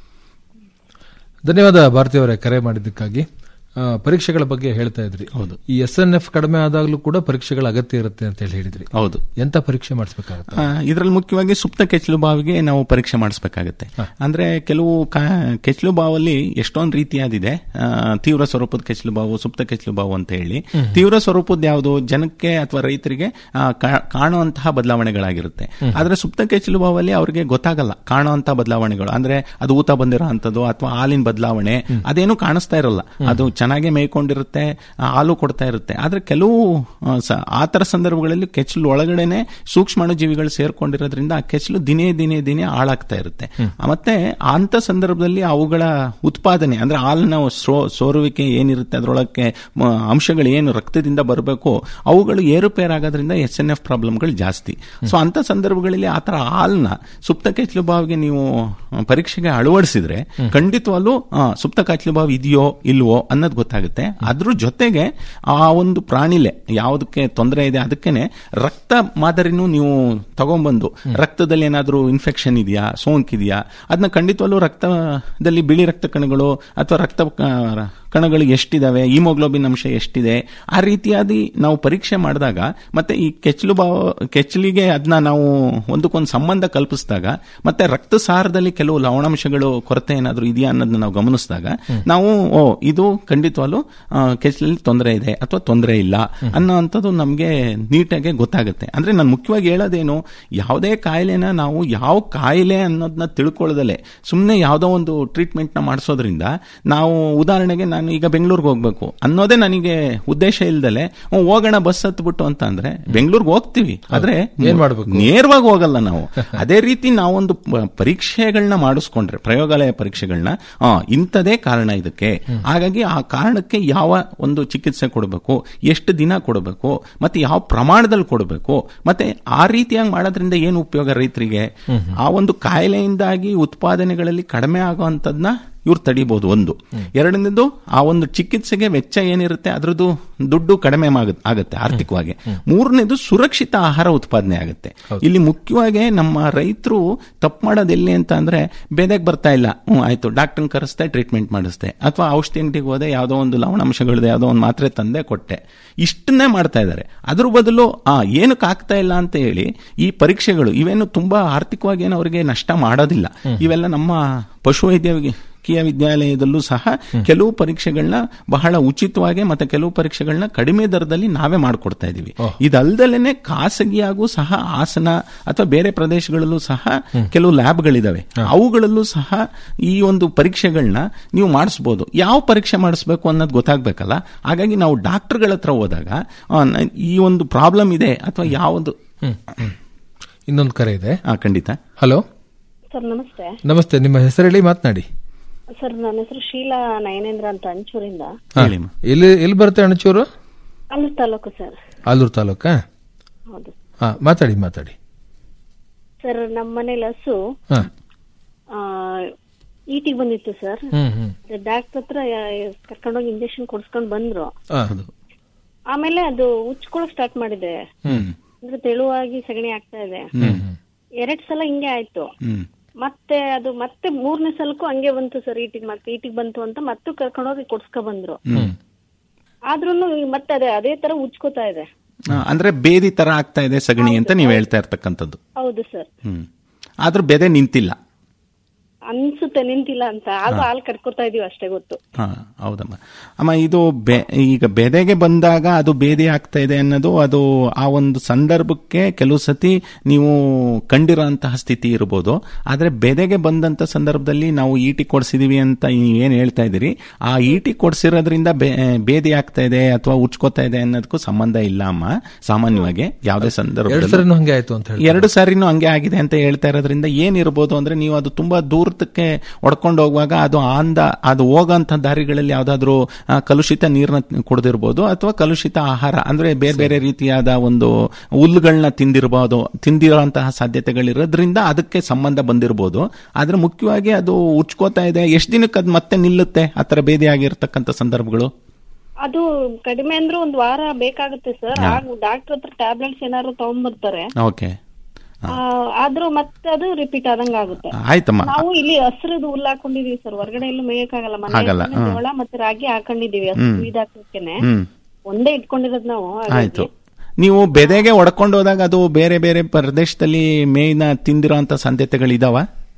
ಧನ್ಯವಾದ ಭಾರತೀಯವರೇ ಕರೆ ಮಾಡಿದ್ದಕ್ಕಾಗಿ ಆ, ಪರೀಕ್ಷೆಗಳ ಬಗ್ಗೆ ಹೇಳ್ತಾ ಇದ್ರಿ ಹೌದು ಈ ಎಸ್ ಎನ್ ಎಫ್ ಕಡಿಮೆ ಆದಾಗ್ಲೂ ಕೂಡ ಪರೀಕ್ಷೆಗಳ ಅಗತ್ಯ ಇರುತ್ತೆ ಅಂತ ಹೇಳಿ ಹೇಳಿದ್ರಿ ಹೌದು ಎಂತ ಪರೀಕ್ಷೆ ಮಾಡಿಸ್ಬೇಕಾಗುತ್ತೆ ಇದರಲ್ಲಿ ಮುಖ್ಯವಾಗಿ ಸುಪ್ತ ಕೆಚ್ಚಲು ಬಾವಿಗೆ ನಾವು ಪರೀಕ್ಷೆ ಮಾಡಿಸ್ಬೇಕಾಗತ್ತೆ ಅಂದ್ರೆ ಕೆಲವು ಕಾ- ಕೆಚ್ಚಲು ಬಾವಲ್ಲಿ ಎಷ್ಟೊಂದು ರೀತಿಯಾದಿದೆ ಆ, ತೀವ್ರ ಸ್ವರೂಪದ ಕೆಚ್ಚಲು ಬಾವು ಸುಪ್ತ ಕೆಚ್ಚಲು ಬಾವು ಅಂತ ಹೇಳಿ ಹ್ಮ್. ತೀವ್ರ ಸ್ವರೂಪದ ಯಾವುದು ಜನಕ್ಕೆ ಅಥವಾ ರೈತರಿಗೆ ಆ, ಕಾ- ಕಾಣುವಂತಹ ಬದಲಾವಣೆಗಳಾಗಿರುತ್ತೆ ಹ್ಮ್. ಆದ್ರೆ ಸುಪ್ತ ಕೆಚ್ಚಲು ಬಾವಲ್ಲಿ ಅವ್ರಿಗೆ ಗೊತ್ತಾಗಲ್ಲ ಕಾಣುವಂತಹ ಬದಲಾವಣೆಗಳು ಅಂದ್ರೆ ಅದು ಊತ ಬಂದಿರೋ ಅಂಥದ್ದು ಅಥವಾ ಹಾಲಿನ ಬದಲಾವಣೆ ಅದೇನು ಕಾಣಿಸ್ತಾ ಇರಲ್ಲ ಅದು ಚೆನ್ನಾಗೇ ಮೇಯ್ಕೊಂಡಿರುತ್ತೆ ಆ, ಹಾಲು ಕೊಡ್ತಾ ಇರುತ್ತೆ ಆದ್ರೆ ಕೆಲವು ಆ, ಸ- ಆ ತರ ಸಂದರ್ಭಗಳಲ್ಲಿ ಕೆಚ್ಚಲು ಒಳಗಡೆನೆ ಸೂಕ್ಷ್ಮಾಣು ಜೀವಿಗಳು ಸೇರ್ಕೊಂಡಿರೋದ್ರಿಂದ ಆ ಕೆಚ್ಚಲು ದಿನೇ ದಿನೇ ದಿನೇ ಹಾಳಾಗ್ತಾ ಇರುತ್ತೆ ಆ, ಮತ್ತೆ ಅಂತ ಸಂದರ್ಭದಲ್ಲಿ ಅವುಗಳ ಉತ್ಪಾದನೆ ಅಂದ್ರೆ ಹಾಲಿನ ಸೋ- ಸೋರುವಿಕೆ ಏನಿರುತ್ತೆ ಅದರೊಳಕ್ಕೆ ಮ- ಅಂಶಗಳು ಏನು ರಕ್ತದಿಂದ ಬರಬೇಕು ಅವುಗಳು ಏರುಪೇರಾಗೋದ್ರಿಂದ ಎಸ್ ಎನ್ ಎಫ್ ಪ್ರಾಬ್ಲಮ್ಗಳು ಜಾಸ್ತಿ ಸೊ ಅಂತ ಸಂದರ್ಭಗಳಲ್ಲಿ ಆ ತರ ಹಾಲ್ನ ಸುಪ್ತ ಕೆಚ್ಚಲು ಬಾವಿಗೆ ನೀವು ಆ, ಪರೀಕ್ಷೆಗೆ ಅಳವಡಿಸಿದ್ರೆ ಖಂಡಿತವಾಗ್ಲೂ ಆ, ಸುಪ್ತ ಕೆಚ್ಚಲು ಬಾವು ಇದೆಯೋ ಇಲ್ವೋ ಅನ್ನೋದು ಗೊತ್ತಾಗುತ್ತೆ ಅದ್ರ ಜೊತೆಗೆ ಆ ಒಂದು ಪ್ರಾಣಿಲೆ ಯಾವುದಕ್ಕೆ ತೊಂದರೆ ಇದೆ ಅದಕ್ಕೇನೆ ರಕ್ತ ಮಾದರಿನೂ ನೀವು ತಗೊಂಡ್ಬಂದು ರಕ್ತದಲ್ಲಿ ಏನಾದರೂ ಇನ್ಫೆಕ್ಷನ್ ಇದೆಯಾ ಸೋಂಕಿದೆಯಾ ಅದನ್ನ ಖಂಡಿತವಾಗ್ಲೂ ರಕ್ತದಲ್ಲಿ ಬಿಳಿ ರಕ್ತ ಕಣಗಳು ಅಥವಾ ರಕ್ತ ಆ, ಕಣಗಳು ಎಷ್ಟಿದಾವೆ ಹಿಮೋಗ್ಲೋಬಿನ್ ಅಂಶ ಎಷ್ಟಿದೆ ಆ ರೀತಿಯಾದಿ ನಾವು ಪರೀಕ್ಷೆ ಮಾಡಿದಾಗ ಮತ್ತೆ ಈ ಕೆಚ್ಚಲು ಭಾವ ಕೆಚ್ಚಲಿಗೆ ಅದನ್ನ ನಾವು ಒಂದಕ್ಕೊಂದು ಸಂಬಂಧ ಕಲ್ಪಿಸಿದಾಗ ಮತ್ತೆ ರಕ್ತಸಾರದಲ್ಲಿ ಕೆಲವು ಲವಣಾಂಶಗಳು ಕೊರತೆ ಏನಾದರೂ ಇದೆಯಾ ಅನ್ನೋದನ್ನ ನಾವು ಗಮನಿಸಿದಾಗ ನಾವು ಓ ಇದು ಖಂಡಿತವಾಗ್ಲೂ ಆ, ಕೆಚ್ಚಲಲ್ಲಿ ತೊಂದರೆ ಇದೆ ಅಥವಾ ತೊಂದರೆ ಇಲ್ಲ ಅನ್ನೋ ಅಂಥದ್ದು ನಮಗೆ ನೀಟಾಗಿ ಗೊತ್ತಾಗುತ್ತೆ ಅಂದ್ರೆ ನಾನು ಮುಖ್ಯವಾಗಿ ಹೇಳೋದೇನು ಯಾವುದೇ ಕಾಯಿಲೆನ ನಾವು ಯಾವ ಕಾಯಿಲೆ ಅನ್ನೋದನ್ನ ತಿಳ್ಕೊಳ್ಳದಲೆ ಸುಮ್ಮನೆ ಯಾವುದೋ ಒಂದು ಟ್ರೀಟ್ಮೆಂಟ್ನ ಮಾಡಿಸೋದ್ರಿಂದ ನಾವು ಉದಾಹರಣೆಗೆ ನಾನು ಈಗ ಬೆಂಗಳೂರಿಗೆ ಹೋಗ್ಬೇಕು ಅನ್ನೋದೇ ನನಗೆ ಉದ್ದೇಶ ಇಲ್ದಲೆ ಹ್ಮ್, ಹೋಗೋಣ ಬಸ್ ಹತ್ಬಿಟ್ಟು ಅಂತ ಅಂದ್ರೆ ಬೆಂಗಳೂರಿಗೆ ಹೋಗ್ತೀವಿ ಆದ್ರೆ ಏನ್ ಮಾಡ್ಬೇಕು? ನೇರವಾಗಿ ಹೋಗಲ್ಲ ನಾವು ಅದೇ ರೀತಿ ನಾವೊಂದು ಪ- ಪರೀಕ್ಷೆಗಳನ್ನ ಮಾಡಿಸ್ಕೊಂಡ್ರೆ ಪ್ರಯೋಗಾಲಯ ಪರೀಕ್ಷೆಗಳನ್ನ ಆ, ಇಂಥದೇ ಕಾರಣ ಇದಕ್ಕೆ ಹಾಗಾಗಿ ಆ ಕಾರಣಕ್ಕೆ ಯಾವ ಒಂದು ಚಿಕಿತ್ಸೆ ಕೊಡಬೇಕು ಎಷ್ಟು ದಿನ ಕೊಡಬೇಕು ಮತ್ತೆ ಯಾವ ಪ್ರಮಾಣದಲ್ಲಿ ಕೊಡಬೇಕು ಮತ್ತೆ ಆ ರೀತಿಯಾಗಿ ಮಾಡೋದ್ರಿಂದ ಏನು ಉಪಯೋಗ ರೈತರಿಗೆ ಆ ಒಂದು ಕಾಯಿಲೆಯಿಂದಾಗಿ ಉತ್ಪಾದನೆಗಳಲ್ಲಿ ಕಡಿಮೆ ಆಗುವಂತದ್ನ ಇವ್ರು ತಡಿಬಹುದು ಒಂದು ಎರಡನೇದು ಆ ಒಂದು ಚಿಕಿತ್ಸೆಗೆ ವೆಚ್ಚ ಏನಿರುತ್ತೆ ಅದ್ರದ್ದು ದುಡ್ಡು ಕಡಿಮೆ ಮಾಗ- ಆಗುತ್ತೆ ಆರ್ಥಿಕವಾಗಿ ಮೂರನೇದು ಸುರಕ್ಷಿತ ಆಹಾರ ಉತ್ಪಾದನೆ ಆಗುತ್ತೆ ಇಲ್ಲಿ ಮುಖ್ಯವಾಗಿ ನಮ್ಮ ರೈತರು ತಪ್ಪು ಮಾಡೋದು ಎಲ್ಲಿ ಅಂತ ಅಂದ್ರೆ ಬೆದೆಗೆ ಬರ್ತಾ ಇಲ್ಲ ಹ್ಮ್ ಆಯ್ತು ಡಾಕ್ಟರ್ ಕರೆಸ್ತೆ ಟ್ರೀಟ್ಮೆಂಟ್ ಮಾಡಿಸ್ದೆ ಅಥವಾ ಔಷಧಿ ಅಂಗಡಿಗೆ ಹೋದೆ ಯಾವುದೋ ಒಂದು ಲವಣಾಂಶಗಳಿದೆ ಯಾವುದೋ ಒಂದು ಮಾತ್ರೆ ತಂದೆ ಕೊಟ್ಟೆ ಇಷ್ಟನ್ನೇ ಮಾಡ್ತಾ ಇದ್ದಾರೆ ಅದ್ರ ಬದಲು ಆ ಏನಕ್ಕೆ ಆಗ್ತಾ ಇಲ್ಲ ಅಂತ ಹೇಳಿ ಈ ಪರೀಕ್ಷೆಗಳು ಇವೇನು ತುಂಬಾ ಆರ್ಥಿಕವಾಗಿ ಏನು ಅವರಿಗೆ ನಷ್ಟ ಮಾಡೋದಿಲ್ಲ ಇವೆಲ್ಲ ನಮ್ಮ ಪಶುವೈದ್ಯಕೀಯ ವಿದ್ಯಾಲಯದಲ್ಲೂ ಸಹ ಕೆಲವು ಪರೀಕ್ಷೆಗಳನ್ನ ಬಹಳ ಉಚಿತವಾಗಿ ಮತ್ತೆ ಕೆಲವು ಪರೀಕ್ಷೆಗಳನ್ನ ಕಡಿಮೆ ದರದಲ್ಲಿ ನಾವೇ ಮಾಡ್ಕೊಡ್ತಾ ಇದೀವಿ ಇದಲ್ದಲೇನೆ ಖಾಸಗಿಯಾಗೂ ಸಹ ಹಾಸನ ಅಥವಾ ಬೇರೆ ಪ್ರದೇಶಗಳಲ್ಲೂ ಸಹ ಕೆಲವು ಲ್ಯಾಬ್ಗಳಿದಾವೆ ಅವುಗಳಲ್ಲೂ ಸಹ ಈ ಒಂದು ಪರೀಕ್ಷೆಗಳನ್ನ ನೀವು ಮಾಡಿಸ್ಬೋದು ಯಾವ ಪರೀಕ್ಷೆ ಮಾಡಿಸ್ಬೇಕು ಅನ್ನೋದು ಗೊತ್ತಾಗ್ಬೇಕಲ್ಲ ಹಾಗಾಗಿ ನಾವು ಡಾಕ್ಟರ್ಗಳ ಹತ್ರ ಹೋದಾಗ ಆ, ನ- ಈ ಒಂದು ಪ್ರಾಬ್ಲಮ್ ಇದೆ ಅಥವಾ ಯಾವುದು ಇನ್ನೊಂದು ಕರೆ ಇದೆ ಖಂಡಿತ ಹಲೋ ಸರ್ ನಮಸ್ತೆ ನಮಸ್ತೆ ನಿಮ್ಮ ಹೆಸರು ಹೇಳಿ ಮಾತನಾಡಿ ಸರ್ ನನ್ನ ಹೆಸರು ಶೀಲಾ ನಯನೇಂದ್ರ ಅಂತ ಅಂಚೂರಿಂದ ಎಲ್ಲಿ ಎಲ್ಲಿ ಬರುತ್ತೆ ಅಣಚೂರು ಅಲ್ಲಿ ತಾಲೂಕು ಸರ್ ಆಲೂರು ತಾಲೂಕಾ ಹೌದು ಹಾ ಮಾತಾಡಿ ಮಾತಾಡಿ ಸರ್ ನಮ್ಮ ಮನೇಲಿ ಹಸು ಹಾ ಈಟಿಗೆ ಬಂದಿತ್ತು ಸರ್ ಹ್ಮ್ ಹ್ಮ್ ಡಾಕ್ಟರ್ ಹತ್ರ ಕರ್ಕೊಂಡೋಗಿ ಇಂಜೆಕ್ಷನ್ ಕೊಡ್ಸ್ಕೊಂಡ್ ಬಂದ್ರು ಹಾ. ಆಮೇಲೆ ಅದು ಉಚ್ಕೊಳಕ್ ಸ್ಟಾರ್ಟ್ ಮಾಡಿದೆ ಹ್ಮ್ ಅಂದ್ರೆ ತೆಳುವಾಗಿ ಸಗಣಿ ಆಗ್ತಾ ಇದೆ ಹ್ಮ್ ಎರಡ್ ಸಲ ಹಿಂಗೆ ಆಯ್ತು ಹ್ಮ್ ಮತ್ತೆ ಅದು ಮತ್ತೆ ಮೂರನೇ ಸಲಕ್ಕೂ ಹಂಗೆ ಬಂತು ಸರ್ ಈಟಿಗೆ ಮತ್ತೆ ಈಟಿಗೆ ಬಂತು ಅಂತ ಮತ್ತೆ ಕರ್ಕೊಂಡೋಗಿ ಕೊಡ್ಸ್ಕೊ ಬಂದ್ರು ಹ್ಮ್ ಆದ್ರೂನು ಮತ್ತೆ ಅದೇ ಅದೇ ತರ ಉಚ್ಕೋತಾ ಇದೆ ಆ, ಅಂದ್ರೆ ಬೇದಿ ತರ ಆಗ್ತಾ ಇದೆ ಸಗಣಿ ಅಂತ ನೀವು ಹೇಳ್ತಾ ಇರ್ತಕ್ಕಂಥದ್ದು ಹೌದು ಸರ್ ಹ್ಮ್ ಆದ್ರೂ ಬೆದೆ ನಿಂತಿಲ್ಲ ಅನ್ಸುತ್ತೆ ನಿಂತಿಲ್ಲ ಅಂತ ಆದ್ರೂ ಹಾಲ್ ಕಟ್ಕೋತಾ ಇದೀವಿ ಅಷ್ಟೇ ಗೊತ್ತು ಹಾ ಹೌದಮ್ಮ ಅಮ್ಮ ಇದು ಬೆ ಈಗ ಬೆದೆಗೆ ಬಂದಾಗ ಅದು ಬೇದಿ ಆಗ್ತಾ ಇದೆ ಅನ್ನೋದು ಅದು ಆ ಒಂದು ಸಂದರ್ಭಕ್ಕೆ ಕೆಲವು ಸತಿ ನೀವು ಕಂಡಿರೋಂತಹ ಸ್ಥಿತಿ ಇರ್ಬೋದು ಆದ್ರೆ ಬೆದೆಗೆ ಬಂದಂತ ಸಂದರ್ಭದಲ್ಲಿ ನಾವು ಈಟಿ ಕೊಡ್ಸಿದೀವಿ ಅಂತ ನೀವೇನ್ ಹೇಳ್ತಾ ಇದ್ದೀರಿ ಆ ಈಟಿ ಕೊಡ್ಸಿರೋದ್ರಿಂದ ಬೆ- ಬೇದಿ ಆಗ್ತಾ ಇದೆ ಅಥವಾ ಉಚ್ಕೋತಾ ಇದೆ ಅನ್ನೋದಕ್ಕೂ ಸಂಬಂಧ ಇಲ್ಲ ಅಮ್ಮ ಸಾಮಾನ್ಯವಾಗಿ ಯಾವುದೇ ಎರಡು ಸಂದರ್ಭದಲ್ಲಿ ಸರಿನೂ ಹಂಗೆ ಆಯ್ತು ಅಂತ ಹೇಳಿ ಎರಡು ಸಾರಿನೂ ಹಂಗೆ ಆಗಿದೆ ಅಂತ ಹೇಳ್ತಾ ಇರೋದ್ರಿಂದ ಏನಿರ್ಬೋದು ಅಂದ್ರೆ ನೀವು ಅದು ತುಂಬಾ ದೂರಕ್ಕೆ ಹೊಡ್ಕೊಂಡು ಹೋಗುವಾಗ ಅದು ಆಂದ ಅದು ಹೋಗಂತ ದಾರಿಗಳಲ್ಲಿ ಯಾವ್ದಾದ್ರು ಆ, ಕಲುಷಿತ ನೀರನ್ನ ಕುಡಿದಿರ್ಬೋದು ಅಥವಾ ಕಲುಷಿತ ಆಹಾರ ಅಂದ್ರೆ ಬೇರೆ ಬೇರೆ ರೀತಿಯಾದ ಒಂದು ಹುಲ್ಲುಗಳನ್ನ ತಿಂದಿರಬಹುದು ತಿಂದಿರೋಂತಹ ಸಾಧ್ಯತೆಗಳಿರೋದ್ರಿಂದ ಅದಕ್ಕೆ ಸಂಬಂಧ ಬಂದಿರಬಹುದು ಆದ್ರೆ ಮುಖ್ಯವಾಗಿ ಅದು ಉಚ್ಕೋತಾ ಇದೆ ಎಷ್ಟು ದಿನಕ್ಕೆ ಅದು ಮತ್ತೆ ನಿಲ್ಲುತ್ತೆ ಆ ತರ ಬೇದಿ ಆಗಿರ್ತಕ್ಕಂಥ ಸಂದರ್ಭಗಳು ಅದು ಕಡಿಮೆ ಅಂದ್ರೆ ಒಂದ್ ವಾರ ಬೇಕಾಗುತ್ತೆ ಸರ್ ಆಗ ಡಾಕ್ಟರ್ ಹತ್ರ ಟ್ಯಾಬ್ಲೆಟ್ಸ್ ಏನಾದ್ರು ತಗೊಂಡ್ಬರ್ತಾರೆ ಓಕೆ ಆ, ಆದ್ರೂ ಮತ್ತೆ ಅದು ರಿಪೀಟ್ ಆದಂಗ ಆಗುತ್ತೆ ಆಯ್ತಮ್ಮ ನಾವು ಇಲ್ಲಿ ಹಸ್ರದ್ದು ಹುಲ್ಲು ಹಾಕೊಂಡಿದೀವಿ ಸರ್ ಹೊರಗಡೆ ಎಲ್ಲೂ ಮೇಯಕ್ಕಾಗಲ್ಲ ಆಗಲ್ಲ, ಮನೆ ಹ್ಮ್. ಜೋಳ ಮತ್ತೆ ರಾಗಿ ಹಾಕೊಂಡಿದೀವಿ ಹ್ಮ್. ಹಸು ಇದಾಕೇನೆ ಹ್ಮ್ ಒಂದೇ ಇಟ್ಕೊಂಡಿರೋದ್ ನಾವು ಹಾಗಾಗಿ ಆಯ್ತು ನೀವು ಬೆದೆಗೆ ಹೊಡ್ಕೊಂಡು ಹೋದಾಗ ಅದು ಬೇರೆ ಬೇರೆ ಪ್ರದೇಶದಲ್ಲಿ ಮೇಯ್ನ ತಿಂದಿರೋ ಅಂತ ಸಾಧ್ಯತೆಗಳಿದಾವ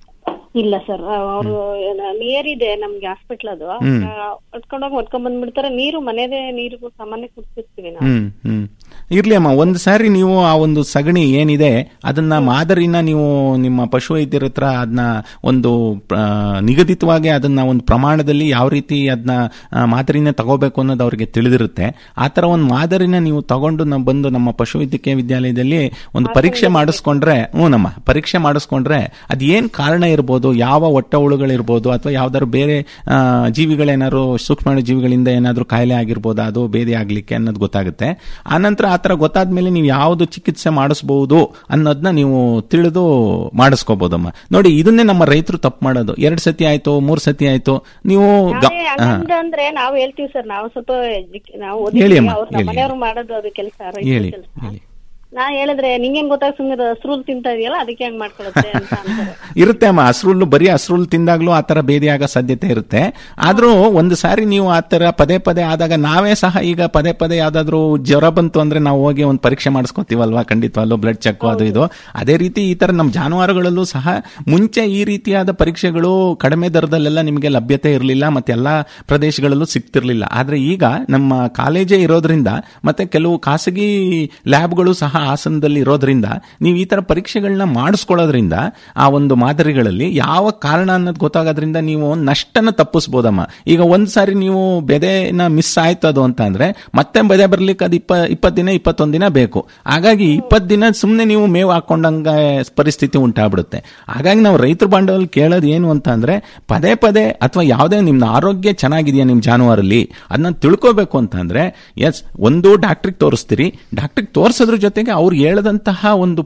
ಇಲ್ಲ ಸರ್ ಅವರು ನಿಯರ್ ಇದೆ ನಮ್ಗೆ ಹಾಸ್ಪಿಟಲ್ ಅದು ಹ್ಮ್. ಹೊಡ್ಕೊಂಡೋಗಿ ಹೊಡ್ಕೊಂಡ್ ಬಂದ್ಬಿಡ್ತಾರೆ ನೀರು ಮನೆದೇ ನೀರು ಸಾಮಾನ್ಯ ಕುಡಿಸಿರ್ತೀವಿ ನಾವು ಹ್ಮ್ ಹ್ಮ್ ಇರ್ಲಿ ಅಮ್ಮ ಒಂದ್ ಸಾರಿ ನೀವು ಆ ಒಂದು ಸಗಣಿ ಏನಿದೆ ಅದನ್ನ ಮಾದರಿನ ನೀವು ನಿಮ್ಮ ಪಶು ವೈದ್ಯರ ಹತ್ರ ಅದನ್ನ ಒಂದು ಆ, ನಿಗದಿತವಾಗಿ ಅದನ್ನ ಒಂದು ಪ್ರಮಾಣದಲ್ಲಿ ಯಾವ ರೀತಿ ಅದನ್ನ ಮಾದರಿನ ತಗೋಬೇಕು ಅನ್ನೋದು ಅವ್ರಿಗೆ ತಿಳಿದಿರುತ್ತೆ ಆ ತರ ಒಂದು ಮಾದರಿನ ನೀವು ತಗೊಂಡು ನಾವು ಬಂದು ನಮ್ಮ ಪಶು ವೈದ್ಯಕೀಯ ವಿದ್ಯಾಲಯದಲ್ಲಿ ಒಂದು ಪರೀಕ್ಷೆ ಮಾಡಿಸ್ಕೊಂಡ್ರೆ ಹ್ಞೂ ನಮ್ಮ ಪರೀಕ್ಷೆ ಮಾಡಿಸ್ಕೊಂಡ್ರೆ ಅದ್ ಏನ್ ಕಾರಣ ಇರ್ಬೋದು ಯಾವ ಹೊಟ್ಟೆ ಹುಳುಗಳಿರ್ಬೋದು ಅಥವಾ ಯಾವ್ದಾದ್ರು ಬೇರೆ ಆ, ಜೀವಿಗಳೇನಾದ್ರು ಸೂಕ್ಷ್ಮ ಜೀವಿಗಳಿಂದ ಏನಾದ್ರು ಕಾಯಿಲೆ ಆಗಿರ್ಬೋದಾ ಅದು ಬೇದಿ ಆಗ್ಲಿಕ್ಕೆ ಅನ್ನೋದು ಗೊತ್ತಾಗುತ್ತೆ ಆನಂತರ ಆ ಥರ ಗೊತ್ತಾದ್ಮೇಲೆ ನೀವು ಯಾವುದು ಚಿಕಿತ್ಸೆ ಮಾಡಿಸ್ಬಹುದು ಅನ್ನೋದನ್ನ ನೀವು ತಿಳಿದು ಮಾಡಿಸ್ಕೋಬಹುದಮ್ಮ ನೋಡಿ ಇದನ್ನೇ ನಮ್ಮ ರೈತರು ತಪ್ಪು ಮಾಡೋದು ಎರಡ್ ಸತಿ ಆಯ್ತು ಮೂರ್ ಸತಿ ಆಯ್ತು ನೀವು ಗ- ನಾವೇ ಹಾ. ಹಂಗಂದ ಅಂದ್ರೆ ನಾವು ಹೇಳ್ತೀವಿ ಸರ್ ನಾವು ಸ್ವಲ್ಪ ಎಜುಕೆ- ನಾವು ಹೇಳಿ ಓದಿದ್ದೀವಿ ಅಮ್ಮ, ಅವ್ರು ನಮ್ಮ ಹೇಳಿ. ಮನೆಯವರು ಮಾಡೋದು ಅದು ಕೆಲಸ ಹೇಳಿ ಕೆಲಸ ಹೇಳಿ ನಾ ಹೇಳಿದ್ರೆ ನಿಂಗೇನ್ ಗೊತ್ತಾಗ ಸುಮ್ಮನೆ ಹಸ್ರುಲ್ ತಿಂತಾ ಇದೆಯಲ್ಲ ಅದಕ್ಕೆ ಹಂಗ್ ಮಾಡ್ಕೊಳುತ್ತೆ ಅಂತ ಅಂತಾರೆ ಇರುತ್ತೆ ಅಮ್ಮ ಹಸ್ರುಲ್ಲು ಬರೀ ಹಸ್ರುಲ್ ತಿಂದಾಗ್ಲೂ ಆ ತರ ಬೇದಿ ಆಗೋ ಸಾಧ್ಯತೆ ಇರುತ್ತೆ ಆದ್ರೂ ಒಂದು ಸಾರಿ ನೀವು ಆ ತರ ಪದೇ ಪದೇ ಆದಾಗ ನಾವೇ ಸಹ ಈಗ ಪದೇ ಪದೇ ಯಾವ್ದಾದ್ರು ಜ್ವರ ಬಂತು ಅಂದ್ರೆ ನಾವು ಹೋಗಿ ಒಂದು ಪರೀಕ್ಷೆ ಮಾಡಿಸ್ಕೊತೀವಲ್ವಾ ಖಂಡಿತವಲ್ಲೂ ಬ್ಲಡ್ ಚೆಕ್ ಅದು ಇದು ಅದೇ ರೀತಿ ಈ ತರ ನಮ್ಮ ಜಾನುವಾರುಗಳಲ್ಲೂ ಸಹ ಮುಂಚೆ ಈ ರೀತಿಯಾದ ಪರೀಕ್ಷೆಗಳು ಕಡಿಮೆ ದರದಲ್ಲೆಲ್ಲ ನಿಮಗೆ ಲಭ್ಯತೆ ಇರಲಿಲ್ಲ ಮತ್ತೆ ಎಲ್ಲಾ ಪ್ರದೇಶಗಳಲ್ಲೂ ಸಿಗ್ತಿರ್ಲಿಲ್ಲ ಆದ್ರೆ ಈಗ ನಮ್ಮ ಕಾಲೇಜೇ ಇರೋದ್ರಿಂದ ಮತ್ತೆ ಕೆಲವು ಖಾಸಗಿ ಲ್ಯಾಬ್ಗಳು ಸಹ ಹಾಸನದಲ್ಲಿ ಇರೋದ್ರಿಂದ ನೀವು ಈ ತರ ಪರೀಕ್ಷೆಗಳನ್ನ ಮಾಡಿಸ್ಕೊಳ್ಳೋದ್ರಿಂದ ಆ ಒಂದು ಮಾದರಿಗಳಲ್ಲಿ ಯಾವ ಕಾರಣ ಅನ್ನೋದು ಗೊತ್ತಾಗೋದ್ರಿಂದ ನೀವು ನಷ್ಟನ ತಪ್ಪಿಸ್ಬೋದಮ್ಮ ಈಗ ಒಂದ್ ಸಾರಿ ನೀವು ಬೆದೆನ ಮಿಸ್ ಆಯ್ತು ಅದು ಅಂತ ಅಂದ್ರೆ ಮತ್ತೆ ಬೆದೆ ಬರ್ಲಿಕ್ಕೆ ಅದು ಇಪ್ಪ ಇಪ್ಪತ್ತು ದಿನ ಇಪ್ಪತ್ತೊಂದು ದಿನ ಬೇಕು ಹಾಗಾಗಿ ಇಪ್ಪತ್ತು ದಿನ ಸುಮ್ಮನೆ ನೀವು ಮೇವು ಹಾಕೊಂಡಂಗ ಪರಿಸ್ಥಿತಿ ಉಂಟಾಗ್ಬಿಡುತ್ತೆ ಹಾಗಾಗಿ ನಾವು ರೈತರ ಬಾಂಧವಲ್ಲಿ ಕೇಳೋದು ಏನು ಅಂತ ಅಂದ್ರೆ ಪದೇ ಪದೇ ಅಥವಾ ಯಾವುದೇ ನಿಮ್ಮ ಆರೋಗ್ಯ ಚೆನ್ನಾಗಿದೆಯಾ ನಿಮ್ಮ ಜಾನುವಾರಲ್ಲಿ ಅದನ್ನ ತಿಳ್ಕೋಬೇಕು ಅಂತ ಅಂದ್ರೆ ಎಸ್ ಒಂದು ಡಾಕ್ಟ್ರಿಗೆ ತೋರಿಸ್ತೀರಿ ಡಾಕ್ಟ್ರಿಗೆ ತೋರಿಸೋದ್ರ ಜೊತೆಗೆ ಅವ್ರು ಹೇಳದಂತಹ ಒಂದು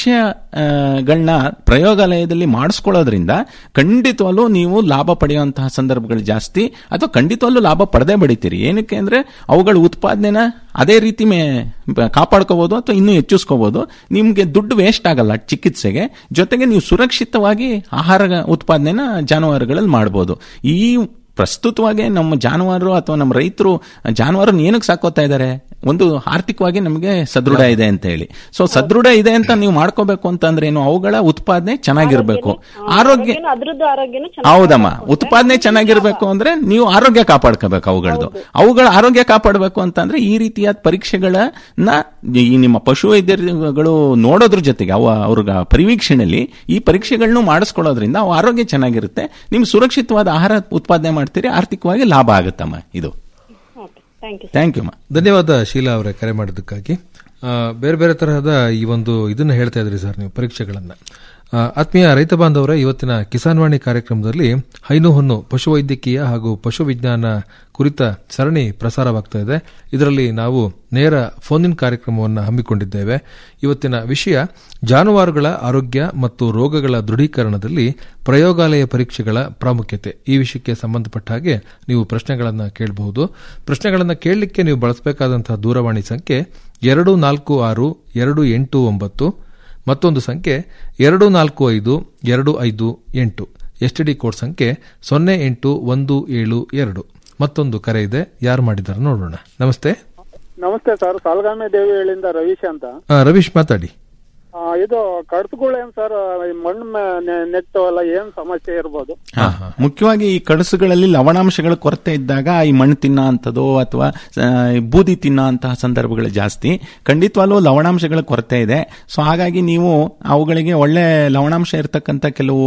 ಪರೀಕ್ಷೆಗಳನ್ನ ಪ್ರಯೋಗಾಲಯದಲ್ಲಿ ಮಾಡಿಸ್ಕೊಳ್ಳೋದ್ರಿಂದ ಖಂಡಿತವಲ್ಲೂ ನೀವು ಲಾಭ ಪಡೆಯುವಂತಹ ಸಂದರ್ಭಗಳು ಜಾಸ್ತಿ ಅಥವಾ ಖಂಡಿತವಲ್ಲೂ ಲಾಭ ಪಡೆದೇ ಪಡಿತೀರಿ ಏನಕ್ಕೆ ಅಂದ್ರೆ ಅವುಗಳ ಉತ್ಪಾದನೆನ ಅದೇ ರೀತಿ ಮೇ ಕಾಪಾಡ್ಕೋಬಹುದು ಅಥವಾ ಇನ್ನೂ ಹೆಚ್ಚಿಸ್ಕೋಬಹುದು ನಿಮ್ಗೆ ದುಡ್ಡು ವೇಸ್ಟ್ ಆಗಲ್ಲ ಚಿಕಿತ್ಸೆಗೆ ಜೊತೆಗೆ ನೀವು ಸುರಕ್ಷಿತವಾಗಿ ಆಹಾರ ಉತ್ಪಾದನೆನ ಜಾನುವಾರುಗಳಲ್ಲಿ ಮಾಡಬಹುದು ಈ ಪ್ರಸ್ತುತವಾಗಿ ನಮ್ಮ ಜಾನುವಾರು ಅಥವಾ ನಮ್ಮ ರೈತರು ಜಾನುವಾರನ್ನ ಏನಕ್ಕೆ ಸಾಕೋತಾ ಇದ್ದಾರೆ ಒಂದು ಆರ್ಥಿಕವಾಗಿ ನಮಗೆ ಸದೃಢ ಇದೆ ಅಂತ ಹೇಳಿ ಸೊ ಸದೃಢ ಇದೆ ಅಂತ ನೀವು ಮಾಡ್ಕೋಬೇಕು ಅಂತಂದ್ರೆ ಏನು ಅವುಗಳ ಉತ್ಪಾದನೆ ಚೆನ್ನಾಗಿರ್ಬೇಕು ಆರೋಗ್ಯ ಆರೋಗ್ಯನೂ ಅದ್ರದ್ದು ಆರೋಗ್ಯನೂ ಚೆನ್ನಾಗಿ ಹೌದಮ್ಮ ಉತ್ಪಾದನೆ ಚೆನ್ನಾಗಿರ್ಬೇಕು ಅಂದ್ರೆ ನೀವು ಆರೋಗ್ಯ ಕಾಪಾಡ್ಕೋಬೇಕು ಅವುಗಳದ್ದು ಅವುಗಳ ಆರೋಗ್ಯ ಕಾಪಾಡಬೇಕು ಅಂತಂದ್ರೆ ಈ ರೀತಿಯ ಪರೀಕ್ಷೆಗಳನ್ನ ಈ ನಿಮ್ಮ ಪಶು ವೈದ್ಯರುಗಳು ನೋಡೋದ್ರ ಜೊತೆಗೆ ಅವ ಅವ್ರ ಪರಿವೀಕ್ಷಣೆಯಲ್ಲಿ ಈ ಪರೀಕ್ಷೆಗಳನ್ನು ಮಾಡಿಸ್ಕೊಳ್ಳೋದ್ರಿಂದ ಅವು ಆರೋಗ್ಯ ಚೆನ್ನಾಗಿರುತ್ತೆ ನಿಮ್ ಸುರಕ್ಷಿತವಾದ ಆಹಾರ ಉತ್ಪಾದನೆ ಮಾಡ್ತೀರಿ ಆರ್ಥಿಕವಾಗಿ ಲಾಭ ಆಗುತ್ತಮ್ಮ ಇದು ಥ್ಯಾಂಕ್ ಯು ಥ್ಯಾಂಕ್ ಯು ಅಮ್ಮ ಧನ್ಯವಾದ ಶೀಲಾ ಅವರೇ ಕರೆ ಮಾಡಿದ್ದಕ್ಕಾಗಿ ಆ, ಬೇರೆ ಬೇರೆ ತರಹದ ಈ ಒಂದು ಇದನ್ನ ಹೇಳ್ತಾ ಇದ್ರಿ ಸರ್ ನೀವು ಪರೀಕ್ಷೆಗಳನ್ನ ಆ, ಆತ್ಮೀಯ ರೈತ ಬಾಂಧವರ ಇವತ್ತಿನ ಕಿಸಾನ್ ವಾಣಿ ಕಾರ್ಯಕ್ರಮದಲ್ಲಿ ಹೈನು ಹೊನ್ನು ಪಶುವೈದ್ಯಕೀಯ ಹಾಗೂ ಪಶು ವಿಜ್ಞಾನ ಕುರಿತ ಸರಣಿ ಪ್ರಸಾರವಾಗ್ತಾ ಇದೆ ಇದರಲ್ಲಿ ನಾವು ನೇರ ಫೋನ್ ಇನ್ ಕಾರ್ಯಕ್ರಮವನ್ನು ಹಮ್ಮಿಕೊಂಡಿದ್ದೇವೆ ಇವತ್ತಿನ ವಿಷಯ ಜಾನುವಾರುಗಳ ಆರೋಗ್ಯ ಮತ್ತು ರೋಗಗಳ ದೃಢೀಕರಣದಲ್ಲಿ ಪ್ರಯೋಗಾಲಯ ಪರೀಕ್ಷೆಗಳ ಪ್ರಾಮುಖ್ಯತೆ ಈ ವಿಷಯಕ್ಕೆ ಸಂಬಂಧಪಟ್ಟ ಹಾಗೆ ನೀವು ಪ್ರಶ್ನೆಗಳನ್ನು ಕೇಳಬಹುದು ಪ್ರಶ್ನೆಗಳನ್ನು ಕೇಳಲಿಕ್ಕೆ ನೀವು ಬಳಸಬೇಕಾದಂತಹ ದೂರವಾಣಿ ಸಂಖ್ಯೆ ಎರಡು ನಾಲ್ಕು ಆರು ಎರಡು ಎಂಟು ಒಂಬತ್ತು ಮತ್ತೊಂದು ಸಂಖ್ಯೆ ಎರಡು ನಾಲ್ಕು ಐದು ಎರಡು ಐದು ಎಂಟು ಎಸ್ ಡಿ ಕೋಡ್ ಸಂಖ್ಯೆ ಸೊನ್ನೆ ಎಂಟು ಒಂದು ಏಳು ಎರಡು ಮತ್ತೊಂದು ಕರೆ ಇದೆ ಯಾರು ಮಾಡಿದ್ದಾರೆ ನೋಡೋಣ ನಮಸ್ತೆ ನಮಸ್ತೆ ಸರ್ ಸಾಲ್ಗಾಮೆ ದೇವಿ ಹೇಳಿಂದ ರವೀಶ್ ಅಂತ ಆ, ರವೀಶ್ ಮಾತಾಡಿ ಆ, ಇದು ಕಡ್ಸ್ಗಳೇನ್ ಸರ್ ಈ ಮಣ್ಣು ಮೇ- ನೆ- ನೆಟ್ಟು ಎಲ್ಲ ಏನ್ ಸಮಸ್ಯೆ ಇರ್ಬೋದು ಹಾ, ಮುಖ್ಯವಾಗಿ ಈ ಕಡಸುಗಳಲ್ಲಿ ಲವಣಾಂಶಗಳ ಕೊರತೆ ಇದ್ದಾಗ ಈ ಮಣ್ಣು ತಿನ್ನೋ ಅಂಥದ್ದು ಅಥವಾ ಆ, ಬೂದಿ ತಿನ್ನೋ ಅಂತಹ ಸಂದರ್ಭಗಳು ಜಾಸ್ತಿ ಖಂಡಿತವಾಗ್ಲೂ ಲವಣಾಂಶಗಳ ಕೊರತೆ ಇದೆ ಸೊ ಹಾಗಾಗಿ ನೀವು ಅವುಗಳಿಗೆ ಒಳ್ಳೆ ಲವಣಾಂಶ ಇರತಕ್ಕಂಥ ಕೆಲವು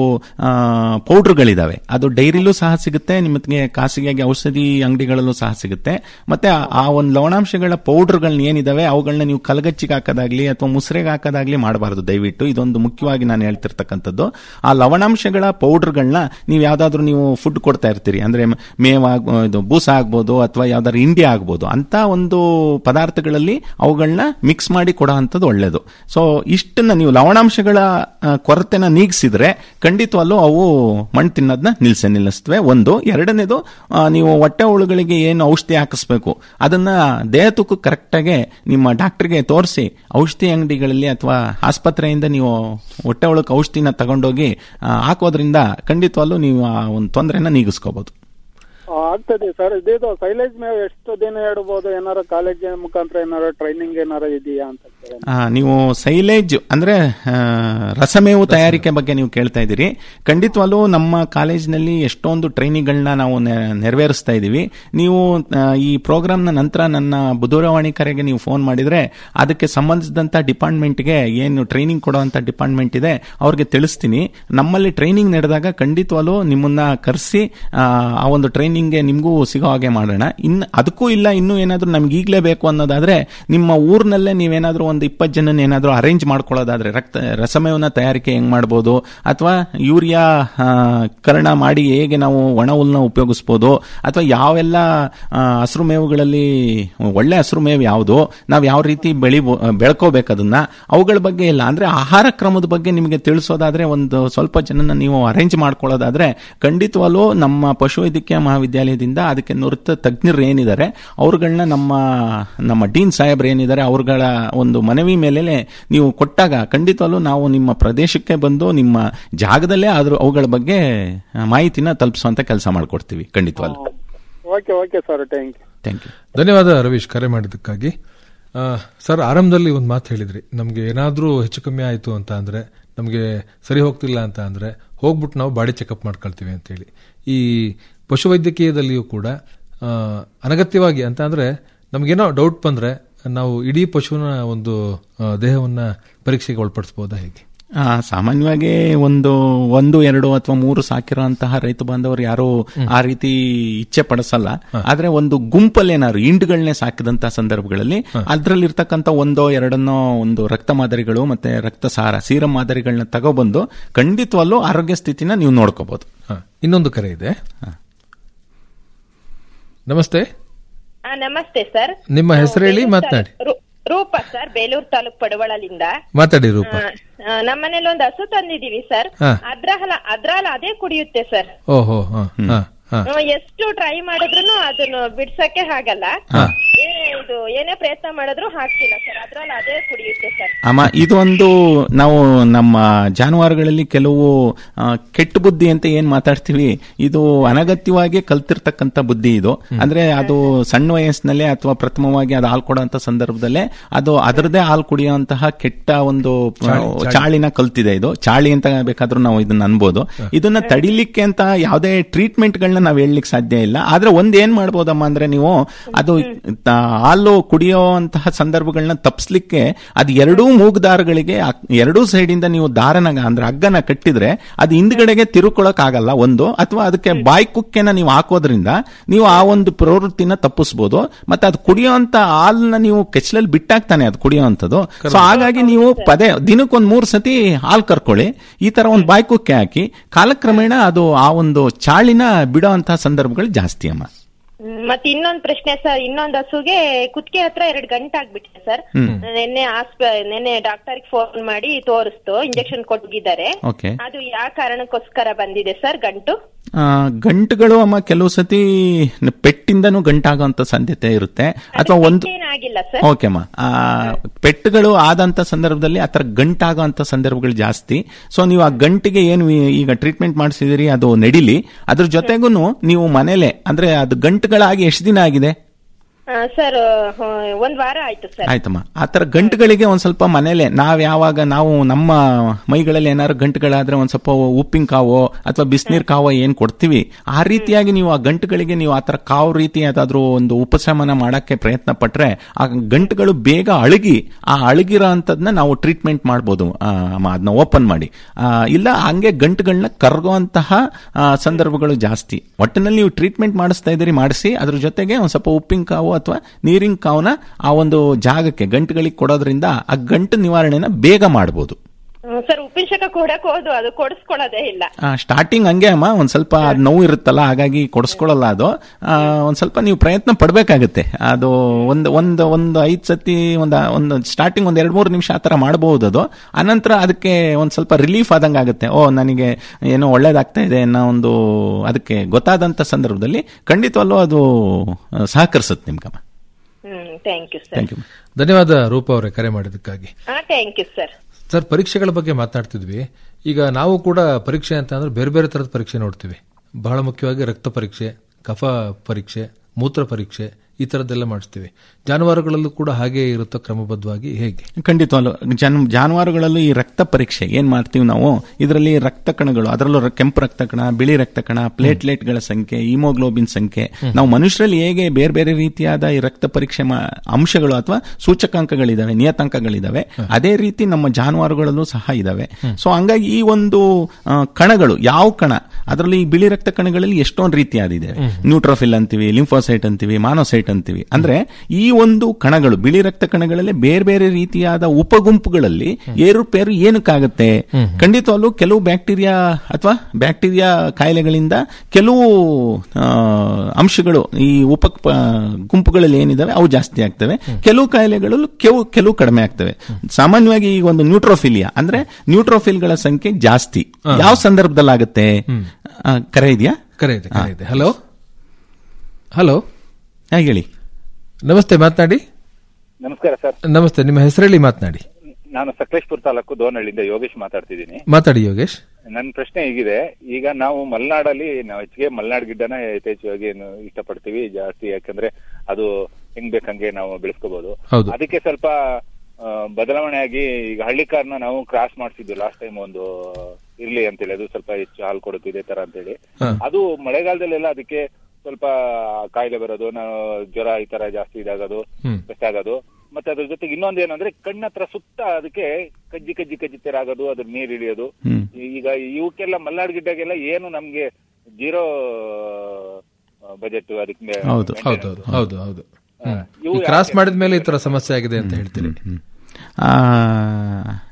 ಪೌಡರ್ಗಳಿದಾವೆ ಅದು ಡೈರಿಲೂ ಸಹ ಸಿಗುತ್ತೆ ನಿಮಗೆ ಖಾಸಗಿಯಾಗಿ ಔಷಧಿ ಅಂಗಡಿಗಳಲ್ಲೂ ಸಹ ಸಿಗುತ್ತೆ ಮತ್ತೆ ಆ- ಆ ಒಂದು ಲವಣಾಂಶಗಳ ಪೌಡರ್ಗಳನ್ನ ಏನಿದಾವೆ ಅವುಗಳನ್ನ ನೀವು ಕಲಗಚ್ಚಿಗೆ ಹಾಕೋದಾಗ್ಲಿ ಅಥವಾ ಮುಸ್ರೆಗೆ ಹಾಕೋದಾಗ್ಲಿ ಮಾಡಬಾರದು ದಯವಿಟ್ಟು ಇದೊಂದು ಮುಖ್ಯವಾಗಿ ನಾನು ಹೇಳ್ತಿರ್ತಕ್ಕಂಥದ್ದು ಆ ಲವಣಾಂಶಗಳ ಪೌಡರ್ಗಳನ್ನ ನೀವು ಯಾವ್ದಾದ್ರು ನೀವು ಫುಡ್ ಕೊಡ್ತಾ ಇರ್ತೀರಿ ಅಂದ್ರೆ ಮೇವ್ ಆಗ್ ಇದು ಬೂಸ ಆಗ್ಬೋದು ಅಥವಾ ಯಾವ್ದಾದ್ರು ಇಂಡಿ ಆಗ್ಬೋದು ಅಂತ ಒಂದು ಪದಾರ್ಥಗಳಲ್ಲಿ ಅವುಗಳನ್ನ ಮಿಕ್ಸ್ ಮಾಡಿ ಕೊಡೋ ಅಂಥದ್ದು ಒಳ್ಳೇದು ಸೊ ಇಷ್ಟನ್ನ ನೀವು ಲವಣಾಂಶಗಳ ಆ, ಕೊರತೆನ ನೀಗಿಸಿದ್ರೆ ಖಂಡಿತವಲ್ಲೂ ಅವು ಮಣ್ಣು ತಿನ್ನೋದನ್ನ ನಿಲ್ಸೆ ನಿಲ್ಲಿಸ್ತವೆ ಒಂದು ಎರಡನೇದು ಆ, ನೀವು ಹೊಟ್ಟೆ ಹುಳುಗಳಿಗೆ ಏನು ಔಷಧಿ ಹಾಕಿಸ್ಬೇಕು ಅದನ್ನ ದೇಹ ತೂಕ ಕರೆಕ್ಟಾಗಿ ನಿಮ್ಮ ಡಾಕ್ಟರ್ಗೆ ತೋರಿಸಿ ಔಷಧಿ ಅಂಗಡಿಗಳಲ್ಲಿ ಅಥವಾ ಆಸ್ಪತ್ರೆಯಿಂದ ನೀವು ಹೊಟ್ಟೆ ಹುಳಕ್ಕೆ ಔಷಧಿನ ತಗೊಂಡೋಗಿ ಆ, ಹಾಕೋದ್ರಿಂದ ಖಂಡಿತವಲ್ಲೂ ನೀವು ಆ ಒಂದು ತೊಂದರೆನ ನೀಗಿಸ್ಕೋಬಹುದು ಆ, ಆಗ್ತದೆ ಸರ್ ಇದಿದು ಸೈಲೇಜ್ ಮೇವ್ ಎಷ್ಟು ದಿನ ಇಡ್ಬೋದು ಏನಾರ ಕಾಲೇಜ್ ಮುಖಾಂತರ ಏನಾರ ಟ್ರೈನಿಂಗ್ ಏನಾರ ಇದೆಯಾ ಅಂತ ಕೇಳೋಣ. ಆ, ನೀವು ಸೈಲೇಜ್ ಅಂದ್ರೆ ಆ, ರಸಮೇವು ತಯಾರಿಕೆ ಬಗ್ಗೆ ನೀವು ಕೇಳ್ತಾ ಇದ್ದೀರಿ ಖಂಡಿತವಾಗ್ಲೂ ನಮ್ಮ ಕಾಲೇಜಿನಲ್ಲಿ ಎಷ್ಟೊಂದು ಟ್ರೈನಿಂಗ್ಗಳನ್ನ ನಾವು ನೆ- ನೆರವೇರಿಸ್ತಾ ಇದ್ದೀವಿ ನೀವು ಆ, ಈ ಪ್ರೋಗ್ರಾಮ್ನ ನಂತರ ನನ್ನ ಬುಧೂರವಾಣಿ ಕರೆಗೆ ನೀವು ಫೋನ್ ಮಾಡಿದ್ರೆ ಅದಕ್ಕೆ ಸಂಬಂಧಿಸಿದಂತ ಡಿಪಾರ್ಟ್ಮೆಂಟ್ಗೆ ಏನು ಟ್ರೈನಿಂಗ್ ಕೊಡುವಂತ ಡಿಪಾರ್ಟ್ಮೆಂಟ್ ಇದೆ ಅವ್ರಿಗೆ ತಿಳಿಸ್ತೀನಿ ನಮ್ಮಲ್ಲಿ ಟ್ರೈನಿಂಗ್ ನಡೆದಾಗ ಖಂಡಿತವಾಗ್ಲೂ ನಿಮ್ಮನ್ನ ಕರೆಸಿ ಆ ಒಂದು ಟ್ರೈನಿಂಗ್ಗೆ ನಿಮಗೂ ಸಿಗೋ ಹಾಗೆ ಮಾಡೋಣ ಇನ್ನು ಅದಕ್ಕೂ ಇಲ್ಲ ಇನ್ನೂ ಏನಾದರೂ ನಮ್ಗೆ ಈಗಲೇ ಬೇಕು ಅನ್ನೋದಾದ್ರೆ ನಿಮ್ಮ ಊರಿನಲ್ಲೇ ನೀವೇನಾದ್ರೂ ಒಂದು ಇಪ್ಪತ್ತು ಜನ ಏನಾದರೂ ಅರೇಂಜ್ ಮಾಡ್ಕೊಳ್ಳೋದಾದ್ರೆ ರಕ್ತ ರಸಮೇವನ ತಯಾರಿಕೆ ಹೆಂಗ್ ಮಾಡ್ಬೋದು ಅಥವಾ ಯೂರಿಯಾ ಆ, ಕರ್ಣ ಮಾಡಿ ಹೇಗೆ ನಾವು ಒಣ ಹುಲ್ಲನ್ನ ಉಪಯೋಗಿಸ್ಬೋದು ಅಥವಾ ಯಾವೆಲ್ಲ ಆ, ಹಸ್ರು ಮೇವುಗಳಲ್ಲಿ ಒಳ್ಳೆ ಹಸ್ರು ಮೇವು ಯಾವುದು ನಾವು ಯಾವ ರೀತಿ ಬೆಳಿ ಬೆಳ್ಕೋಬೇಕು ಅದನ್ನ ಅವುಗಳ ಬಗ್ಗೆ ಇಲ್ಲ ಅಂದ್ರೆ ಆಹಾರ ಕ್ರಮದ ಬಗ್ಗೆ ನಿಮಗೆ ತಿಳಿಸೋದಾದ್ರೆ ಒಂದು ಸ್ವಲ್ಪ ಜನನ ನೀವು ಅರೇಂಜ್ ಮಾಡ್ಕೊಳ್ಳೋದಾದ್ರೆ ಖಂಡಿತವಾಗ್ಲೂ ನಮ್ಮ ಪಶುವೈದ್ಯಕೀಯ ಮಹಾವಿದ್ಯಾಲಯದಿಂದ ಅದಕ್ಕೆ ನುರಿತ ತಜ್ಞರು ಏನಿದ್ದಾರೆ ಅವ್ರುಗಳನ್ನ ನಮ್ಮ ನಮ್ಮ ಡೀನ್ ಸಾಹೇಬ್ರು ಏನಿದ್ದಾರೆ ಅವ್ರುಗಳ ಒಂದು ಮನವಿ ಮೇಲೆ ನೀವು ಕೊಟ್ಟಾಗ ಖಂಡಿತವಾಗ್ಲೂ ನಾವು ನಿಮ್ಮ ಪ್ರದೇಶಕ್ಕೆ ಬಂದು ನಿಮ್ಮ ಜಾಗದಲ್ಲೇ ಆದ್ರೂ ಅವುಗಳ ಬಗ್ಗೆ ಮಾಹಿತಿನ ತಲುಪಿಸುವಂತ ಕೆಲಸ ಮಾಡ್ಕೊಡ್ತೀವಿ ಖಂಡಿತವಾಗ್ಲೂ okay okay sir thank you thank you ಧನ್ಯವಾದ ರವೀಶ್ ಕರೆ ಮಾಡಿದ್ದಕ್ಕಾಗಿ ಆ, ಸರ್ ಆರಂಭದಲ್ಲಿ ಒಂದು ಮಾತು ಹೇಳಿದ್ರಿ ನಮಗೆ ಏನಾದರೂ ಹೆಚ್ಚು ಕಮ್ಮಿ ಆಯಿತು ಅಂತ ಅಂದ್ರೆ ನಮಗೆ ಸರಿ ಹೋಗ್ತಿಲ್ಲ ಅಂತ ಅಂದ್ರೆ ಹೋಗ್ಬಿಟ್ಟು ನಾವು ಬಾಡಿ ಚೆಕಪ್ ಮಾಡ್ಕೊಳ್ತೀವಿ ಅಂತೇಳಿ ಈ ಪಶುವೈದ್ಯಕೀಯದಲ್ಲಿಯೂ ಕೂಡ ಆ, ಅನಗತ್ಯವಾಗಿ ಅಂತ ಅಂದ್ರೆ ನಮಗೇನೋ ಡೌಟ್ ಬಂದ್ರೆ ನಾವು ಇಡೀ ಪಶುವಿನ ಒಂದು ಆ, ದೇಹವನ್ನ ಪರೀಕ್ಷೆಗೆ ಒಳಪಡಿಸಬಹುದಾ ಹೇಗೆ ಆ, ಸಾಮಾನ್ಯವಾಗಿ ಒಂದು ಒಂದು ಎರಡು ಅಥವಾ ಮೂರು ಸಾಕಿರುವಂತಹ ರೈತ ಬಾಂಧವರು ಯಾರು ಆ ರೀತಿ ಇಚ್ಛೆ ಪಡಿಸಲ್ಲ ಆದ್ರೆ ಒಂದು ಗುಂಪಲ್ಲಿ ಏನಾದ್ರು ಇಂಡುಗಳನ್ನೇ ಸಾಕಿದಂತಹ ಸಂದರ್ಭಗಳಲ್ಲಿ ಅದ್ರಲ್ಲಿ ಇರ್ತಕ್ಕಂಥ ಒಂದೋ ಎರಡನ್ನೋ ಒಂದು ರಕ್ತ ಮಾದರಿಗಳು ಮತ್ತೆ ರಕ್ತಸಾರ ಸೀರಂ ಮಾದರಿಗಳನ್ನ ತಗೊಬಂದು ಖಂಡಿತವಲ್ಲೂ ಆರೋಗ್ಯ ಸ್ಥಿತಿನ ನೀವು ನೋಡ್ಕೋಬಹುದು ಹ, ಇನ್ನೊಂದು ಕರೆ ಇದೆ ನಮಸ್ತೆ ಆ, ನಮಸ್ತೆ ಸರ್ ನಿಮ್ಮ ಹೆಸರು ಹೇಳಿ ಮಾತನಾಡಿ ರೂಪ ಸರ್ ಬೇಲೂರು ತಾಲೂಕ್ ಪಡವಳಲಿಂದ ಮಾತಾಡಿ ರೂಪ ನಮ್ಮನೇಲಿ ಒಂದು ಹಸು ತಂದಿದೀವಿ ಸರ್ ಹಾ. ಅದ್ರ ಹಾಲ ಅದ್ರ ಹಾಲು ಅದೇ ಕುಡಿಯುತ್ತೆ ಸರ್ ಓಹೋ ಹಾ ಹಾ ಹಾ ಹ್ಮ್, ಎಷ್ಟು ಟ್ರೈ ಮಾಡಿದ್ರು ಅದನ್ನು ಬಿಡ್ಸಕ್ಕೆ ಆಗಲ್ಲ ಹಾ. ಏನೇ ಇದು ಏನೇ ಪ್ರಯತ್ನ ಮಾಡಿದ್ರು ಹಾಕ್ತಿಲ್ಲ ಸರ್ ಅದ್ರಲ್ಲಿ ಅದೇ ಕುಡಿಯುತ್ತೆ ಸರ್ ಅಮ್ಮ ಇದು ಒಂದು ನಾವು ನಮ್ಮ ಜಾನುವಾರುಗಳಲ್ಲಿ ಕೆಲವು ಆ, ಕೆಟ್ಟ ಬುದ್ಧಿ ಅಂತ ಏನ್ ಮಾತಾಡ್ತೀವಿ ಇದು ಅನಗತ್ಯವಾಗಿ ಕಲ್ತಿರ್ತಕ್ಕಂಥ ಬುದ್ಧಿ ಇದು ಅಂದ್ರೆ ಅದು ಸಣ್ಣ ವಯಸ್ಸಿನಲ್ಲೇ ಅಥವಾ ಪ್ರಥಮವಾಗಿ ಅದು ಹಾಲು ಕೊಡುವಂತ ಸಂದರ್ಭದಲ್ಲೇ ಅದು ಅದರದೇ ಹಾಲು ಕುಡಿಯುವಂತಹ ಕೆಟ್ಟ ಒಂದು ಆ, ಚಾಳಿ, ಚಾಳಿ. ಚಾಳಿನ ಕಲ್ತಿದೆ ಇದು ಚಾಳಿ ಅಂತ ಬೇಕಾದ್ರೂ ನಾವು ಇದನ್ನ ಅನ್ಬೋದು ಇದನ್ನ ತಡಿಲಿಕ್ಕೆ ಅಂತ ಯಾವುದೇ ಟ್ರೀಟ್ಮೆಂಟ್ ಗಳನ್ನ ನಾವು ಹೇಳಲಿಕ್ಕೆ ಸಾಧ್ಯ ಇಲ್ಲ ಆದ್ರೆ ಒಂದ್ ಏನ್ ಮಾಡ್ಬೋದಮ್ಮ ಅಂದ್ರೆ ನೀವು ಅದು ತ- ಹಾಲು ಕುಡಿಯುವಂತಹ ಸಂದರ್ಭಗಳನ್ನ ತಪ್ಪಿಸ್ಲಿಕ್ಕೆ ಅದು ಎರಡೂ ಮೂಗುದಾರಗಳಿಗೆ ಆ ಎರಡೂ ಸೈಡ್ ಇಂದ ನೀವು ದಾರನ ಅಂದ್ರೆ ಹಗ್ಗನ ಕಟ್ಟಿದ್ರೆ ಅದು ಹಿಂದ್ಗಡೆಗೆ ತಿರುಕೊಳಕ್ ಆಗಲ್ಲ ಒಂದು ಅಥವಾ ಅದಕ್ಕೆ ಬಾಯಿ ಕುಕ್ಕೆನ ನೀವು ಹಾಕೋದ್ರಿಂದ ನೀವು ಆ ಒಂದು ಪ್ರವೃತ್ತಿನ ತಪ್ಪಿಸ್ಬೋದು ಮತ್ತೆ ಅದು ಕುಡಿಯುವಂತ ಹಾಲನ್ನ ನೀವು ಕೆಚ್ಚಲಲ್ಲಿ ಬಿಟ್ಟಾಗ್ತಾನೆ ಅದು ಕುಡಿಯುವಂಥದ್ದು ಸೊ ಹಾಗಾಗಿ ನೀವು ಪದೇ ದಿನಕ್ಕೊಂದ್ ಮೂರ್ ಸತಿ ಹಾಲು ಕರ್ಕೊಳ್ಳಿ ಈ ತರ ಒಂದು ಬಾಯಿ ಕುಕ್ಕೆ ಹಾಕಿ ಕಾಲಕ್ರಮೇಣ ಅದು ಆ ಒಂದು ಚಾಳಿನ ಬಿಡೋಂತಹ ಸಂದರ್ಭಗಳು ಜಾಸ್ತಿ ಅಮ್ಮ ಹ್ಮ್, ಮತ್ತೆ ಇನ್ನೊಂದ್ ಪ್ರಶ್ನೆ ಸರ್ ಇನ್ನೊಂದ್ ಹಸುಗೆ ಕುತ್ತಿಗೆ ಹತ್ರ ಎರಡ್ ಗಂಟೆ ಆಗ್ಬಿಟ್ಟಿದೆ ಸರ್ ಹ್ಮ್. ನಿನ್ನೆ ಆಸ್ಪ ನಿನ್ನೆ ಡಾಕ್ಟರ್ ಫೋನ್ ಮಾಡಿ ತೋರಿಸ್ತು ಇಂಜೆಕ್ಷನ್ ಕೊಟ್ಟಿದ್ದಾರೆ ಓಕೆ ಅದು ಯಾವ ಕಾರಣಕ್ಕೋಸ್ಕರ ಬಂದಿದೆ ಸರ್ ಗಂಟು ಆ, ಗಂಟುಗಳು ಅಮ್ಮ ಕೆಲವು ಸತಿ ಪೆಟ್ಟಿಂದನೂ ಗಂಟಾಗುವಂತ ಸಾಧ್ಯತೆ ಇರುತ್ತೆ ಅಥವಾ ಒಂದು ಏನಾಗಿಲ್ಲ ಸರ್ ಓಕೆ ಅಮ್ಮ ಆ, ಪೆಟ್ಟುಗಳು ಆದಂತ ಸಂದರ್ಭದಲ್ಲಿ ಆ ಥರ ಗಂಟಾಗುವಂತ ಸಂದರ್ಭಗಳು ಜಾಸ್ತಿ ಸೊ ನೀವು ಆ ಗಂಟಿಗೆ ಏನು ಈ- ಈಗ ಟ್ರೀಟ್ಮೆಂಟ್ ಮಾಡಿಸಿದಿರಿ ಅದು ನಡಿಲಿ ಅದ್ರ ಜೊತೆಗೂ ನೀವು ಮನೇಲೆ ಅಂದ್ರೆ ಅದು ಗಂಟುಗಳಾಗಿ ಎಷ್ಟು ದಿನ ಆಗಿದೆ ಆ, ಸರ್ ಹ, ಒಂದ್ ವಾರ ಆಯ್ತು ಸರ್ ಆಯ್ತಮ್ಮ ಆ ತರ ಗಂಟುಗಳಿಗೆ ಒಂದ್ ಸ್ವಲ್ಪ ಮನೇಲೆ ನಾವ್ ಯಾವಾಗ ನಾವು ನಮ್ಮ ಮೈಗಳಲ್ಲಿ ಏನಾದ್ರು ಗಂಟುಗಳಾದ್ರೆ ಒಂದ್ ಸ್ವಲ್ಪ ಉಪ್ಪಿನ ಕಾವೋ ಅಥವಾ ಬಿಸಿನೀರ್ ಕಾವೋ ಏನ್ ಕೊಡ್ತೀವಿ ಆ ರೀತಿಯಾಗಿ ನೀವು ಆ ಗಂಟುಗಳಿಗೆ ನೀವು ಆ ತರ ಕಾವು ರೀತಿ ಯಾವ್ದಾದ್ರು ಒಂದು ಉಪಶಮನ ಮಾಡಕ್ಕೆ ಪ್ರಯತ್ನ ಪಟ್ರೆ ಆ ಗಂಟುಗಳು ಬೇಗ ಅಳಗಿ ಆ ಅಳಗಿರೋ ಅಂತದ್ನ ನಾವು ಟ್ರೀಟ್ಮೆಂಟ್ ಮಾಡ್ಬೋದು ಆ, ಅಮ್ಮ, ಅದನ್ನ ಓಪನ್ ಮಾಡಿ ಆ, ಇಲ್ಲ ಹಂಗೆ ಗಂಟುಗಳನ್ನ ಕರಗುವಂತಹ ಆ, ಸಂದರ್ಭಗಳು ಜಾಸ್ತಿ ಒಟ್ಟಿನಲ್ಲಿ ನೀವು ಟ್ರೀಟ್ಮೆಂಟ್ ಮಾಡಿಸ್ತಾ ಇದ್ದೀರಿ ಮಾಡಿಸಿ ಅದ್ರ ಜೊತೆಗೆ ಒಂದ್ ಸ್ವಲ್ಪ ಉಪ್ಪಿನ ಕಾವು ಅಥವಾ ನೀರಿನ ಕಾವನ್ನ ಆ ಒಂದು ಜಾಗಕ್ಕೆ ಗಂಟುಗಳಿಗೆ ಕೊಡೋದ್ರಿಂದ ಆ ಗಂಟು ನಿವಾರಣೆನ ಬೇಗ ಮಾಡ್ಬೋದು ಹ್ಮ್, ಸರ್ ಉಪ್ಪಿನ ಶಾಖ ಕೊಡಕ್ ಹೋದು ಅದು ಕೊಡಿಸ್ಕೊಳ್ಳೋದೇ ಇಲ್ಲ ಸ್ಟಾರ್ಟಿಂಗ್ ಹಂಗೆ ಅಮ್ಮ ಒಂದ್ ಸ್ವಲ್ಪ ಅದ್ ನೋವು ಇರುತ್ತಲ್ಲ ಹಾಗಾಗಿ ಕೊಡಿಸ್ಕೊಳ್ಳಲ್ಲ ಅದು ಆ, ಒಂದ್ ಸ್ವಲ್ಪ ನೀವು ಪ್ರಯತ್ನ ಪಡ್ಬೇಕಾಗುತ್ತೆ ಅದು ಒಂದ್ ಒಂದ್ ಒಂದು ಐದ್ ಸತಿ ಒಂದ್ ಒಂದು ಸ್ಟಾರ್ಟಿಂಗ್ ಒಂದ್ ಎರಡ್ ಮೂರು ನಿಮಿಷ ಆ ತರ ಮಾಡಬಹುದು ಅದು ಅನಂತರ ಅದಕ್ಕೆ ಒಂದ್ ಸ್ವಲ್ಪ ರಿಲೀಫ್ ಆದಂಗೆ ಆಗುತ್ತೆ ಓ ನನಗೆ ಏನೋ ಒಳ್ಳೇದಾಗ್ತಾ ಇದೆ ಅನ್ನೋ ಒಂದು ಅದಕ್ಕೆ ಗೊತ್ತಾದಂತ ಸಂದರ್ಭದಲ್ಲಿ ಖಂಡಿತವಲ್ಲೂ ಅದು ಆ, ಸಹಕರಿಸುತ್ತೆ ನಿಮ್ಗಮ್ಮ ಹ್ಮ್ thank you sir thank you ಧನ್ಯವಾದ ರೂಪ ಅವರೇ ಕರೆ ಮಾಡಿದ್ದಕ್ಕಾಗಿ ಹಾ ಥ್ಯಾಂಕ್ ಯು ಸರ್ ಸರ್ ಪರೀಕ್ಷೆಗಳ ಬಗ್ಗೆ ಮಾತನಾಡ್ತಿದ್ವಿ ಈಗ ನಾವು ಕೂಡ ಪರೀಕ್ಷೆ ಅಂತ ಅಂದ್ರೆ ಬೇರೆ ಬೇರೆ ತರದ ಪರೀಕ್ಷೆ ನೋಡ್ತೀವಿ ಬಹಳ ಮುಖ್ಯವಾಗಿ ರಕ್ತ ಪರೀಕ್ಷೆ ಕಫ ಪರೀಕ್ಷೆ ಮೂತ್ರ ಪರೀಕ್ಷೆ ಈ ತರದ್ದೆಲ್ಲ ಮಾಡಿಸ್ತೀವಿ ಜಾನುವಾರುಗಳಲ್ಲೂ ಕೂಡ ಹಾಗೆ ಇರುತ್ತೋ ಕ್ರಮಬದ್ಧವಾಗಿ ಹೇಗೆ ಖಂಡಿತವಲ್ಲ ಜನ್ ಜಾನುವಾರುಗಳಲ್ಲೂ ಈ ರಕ್ತ ಪರೀಕ್ಷೆ ಏನ್ ಮಾಡ್ತೀವಿ ನಾವು ಇದರಲ್ಲಿ ರಕ್ತ ಕಣಗಳು ಅದರಲ್ಲೂ ರ- ಕೆಂಪು ರಕ್ತ ಕಣ ಬಿಳಿ ರಕ್ತ ಕಣ ಪ್ಲೇಟ್ಲೆಟ್ಗಳ ಸಂಖ್ಯೆ ಹಿಮೋಗ್ಲೋಬಿನ್ ಸಂಖ್ಯೆ ನಾವು ಮನುಷ್ಯರಲ್ಲಿ ಹೇಗೆ ಬೇರೆ ಬೇರೆ ರೀತಿಯಾದ ಈ ರಕ್ತ ಪರೀಕ್ಷೆ ಮಾ- ಅಂಶಗಳು ಅಥವಾ ಸೂಚಕಾಂಕಗಳಿದಾವೆ ನಿಯತಾಂಕಗಳಿದಾವೆ ಅದೇ ರೀತಿ ನಮ್ಮ ಜಾನುವಾರುಗಳಲ್ಲೂ ಸಹ ಇದಾವೆ ಸೊ ಹಂಗಾಗಿ ಈ ಒಂದು ಆ, ಕಣಗಳು ಯಾವ ಕಣ ಅದರಲ್ಲಿ ಈ ಬಿಳಿ ರಕ್ತ ಕಣಗಳಲ್ಲಿ ಎಷ್ಟೊಂದು ರೀತಿಯಾದಿದೆ ನ್ಯೂಟ್ರೋಫಿಲ್ ಅಂತೀವಿ ಲಿಂಫೋಸೈಟ್ ಅಂತೀವಿ ಮಾನೋಸೈಟ್ ಅಂತೀವಿ ಅಂದ್ರೆ ಈ ಒಂದು ಕಣಗಳು ಬಿಳಿ ರಕ್ತ ಕಣಗಳಲ್ಲಿ ಬೇರೆ ಬೇರೆ ರೀತಿಯಾದ ಉಪಗುಂಪುಗಳಲ್ಲಿ ಏರುಪೇರು ಏನಕ್ಕಾಗತ್ತೆ ಖಂಡಿತವಾಗ್ಲೂ ಕೆಲವು ಬ್ಯಾಕ್ಟೀರಿಯಾ ಅಥವಾ ಬ್ಯಾಕ್ಟೀರಿಯಾ ಕಾಯಿಲೆಗಳಿಂದ ಕೆಲವು ಆ, ಅಂಶಗಳು ಈ ಉಪ ಪ- ಗುಂಪುಗಳಲ್ಲಿ ಏನಿದಾವೆ ಅವು ಜಾಸ್ತಿ ಆಗ್ತವೆ ಕೆಲವು ಕಾಯಿಲೆಗಳಲ್ಲೂ ಕೆಲವು ಕೆಲವು ಕಡಿಮೆ ಆಗ್ತವೆ ಸಾಮಾನ್ಯವಾಗಿ ಈ ಒಂದು ನ್ಯೂಟ್ರೋಫಿಲಿಯಾ ಅಂದ್ರೆ ನ್ಯೂಟ್ರೋಫಿಲ್ಗಳ ಸಂಖ್ಯೆ ಜಾಸ್ತಿ ಯಾವ ಸಂದರ್ಭದಲ್ಲಿ ಆಗುತ್ತೆ ಆ, ಕರೆ ಇದೆಯಾ ಕರೆ ಇದೆ ಕರೆ ಇದೆ ಹಲೋ ಹಲೋ ಹೇಳಿ ನಮಸ್ತೆ ಮಾತನಾಡಿ ನಮಸ್ಕಾರ ಸರ್ ನಮಸ್ತೆ ನಿಮ್ಮ ಹೆಸರಲ್ಲಿ ಮಾತನಾಡಿ ನಾನು ಸಕಲೇಶ್ಪುರ ತಾಲೂಕು ದೋನಹಳ್ಳಿಯಿಂದ ಯೋಗೇಶ್ ಮಾತಾಡ್ತಿದ್ದೀನಿ ಮಾತಾಡಿ ಯೋಗೇಶ್ ನನ್ನ ಪ್ರಶ್ನೆ ಹೀಗಿದೆ ಈಗ ನಾವು ಮಲೆನಾಡಲ್ಲಿ ನಾವು ಹೆಚ್ಚಿಗೆ ಮಲೆನಾಡ್ ಗಿಡ್ಡನ ಯಥೇಚ್ಛವಾಗಿ ಏನು ಇಷ್ಟಪಡ್ತೀವಿ ಜಾಸ್ತಿ ಯಾಕಂದ್ರೆ ಅದು ಹೆಂಗ್ ಬೇಕಂಗೆ ನಾವು ಬೆಳೆಸ್ಕೋಬಹುದು ಹೌದು. ಅದಕ್ಕೆ ಸ್ವಲ್ಪ ಆ, ಬದಲಾವಣೆಯಾಗಿ ಈಗ ಹಳ್ಳಿಕಾರ್ನ ನಾವು ಕ್ರಾಸ್ ಮಾಡಿಸಿದ್ವಿ ಲಾಸ್ಟ್ ಟೈಮ್ ಒಂದು ಇರ್ಲಿ ಅಂತೇಳಿ ಅದು ಸ್ವಲ್ಪ ಹೆಚ್ಚು ಹಾಲು ಕೊಡುತ್ತೆ ಇದೇ ತರ ಅಂತೇಳಿ ಹಾ. ಅದು ಮಳೆಗಾಲದಲ್ಲೆಲ್ಲ ಅದಕ್ಕೆ ಸ್ವಲ್ಪ ಕಾಯಿಲೆ ಬರೋದು ನಾವು ಜ್ವರ ಈ ತರ ಜಾಸ್ತಿ ಇದಾಗೋದು ಹ್ಮ್. ಆಗೋದು ಮತ್ತೆ ಅದ್ರ ಜೊತೆಗೆ ಇನ್ನೊಂದು ಏನಂದ್ರೆ ಕಣ್ಣತ್ರ ಸುತ್ತ ಅದಕ್ಕೆ ಕಜ್ಜಿ ಕಜ್ಜಿ ಕಜ್ಜಿ ತರ ಆಗೋದು ಅದ್ರ ನೀರ್ ಇಳಿಯೋದು ಹ್ಮ್. ಈಗ ಇವಕ್ಕೆಲ್ಲ ಮಲ್ನಾಡ್ ಗಿಡ್ಡಗೆಲ್ಲ ಏನು ನಮ್ಗೆ ಜೀರೋ ಬಜೆಟ್ ಅದಕ್ಕೆ ಹೌದು ಹೌದು ಹೌದು ಹೌದು ಹೌದು ಹ್ಮ್. ಇವು ಈ ಕ್ರಾಸ್ ಮಾಡಿದ ಮೇಲೆ ಈ ತರ ಸಮಸ್ಯೆ ಆಗಿದೆ ಅಂತ ಹೇಳ್ತೀರಿ ಆ,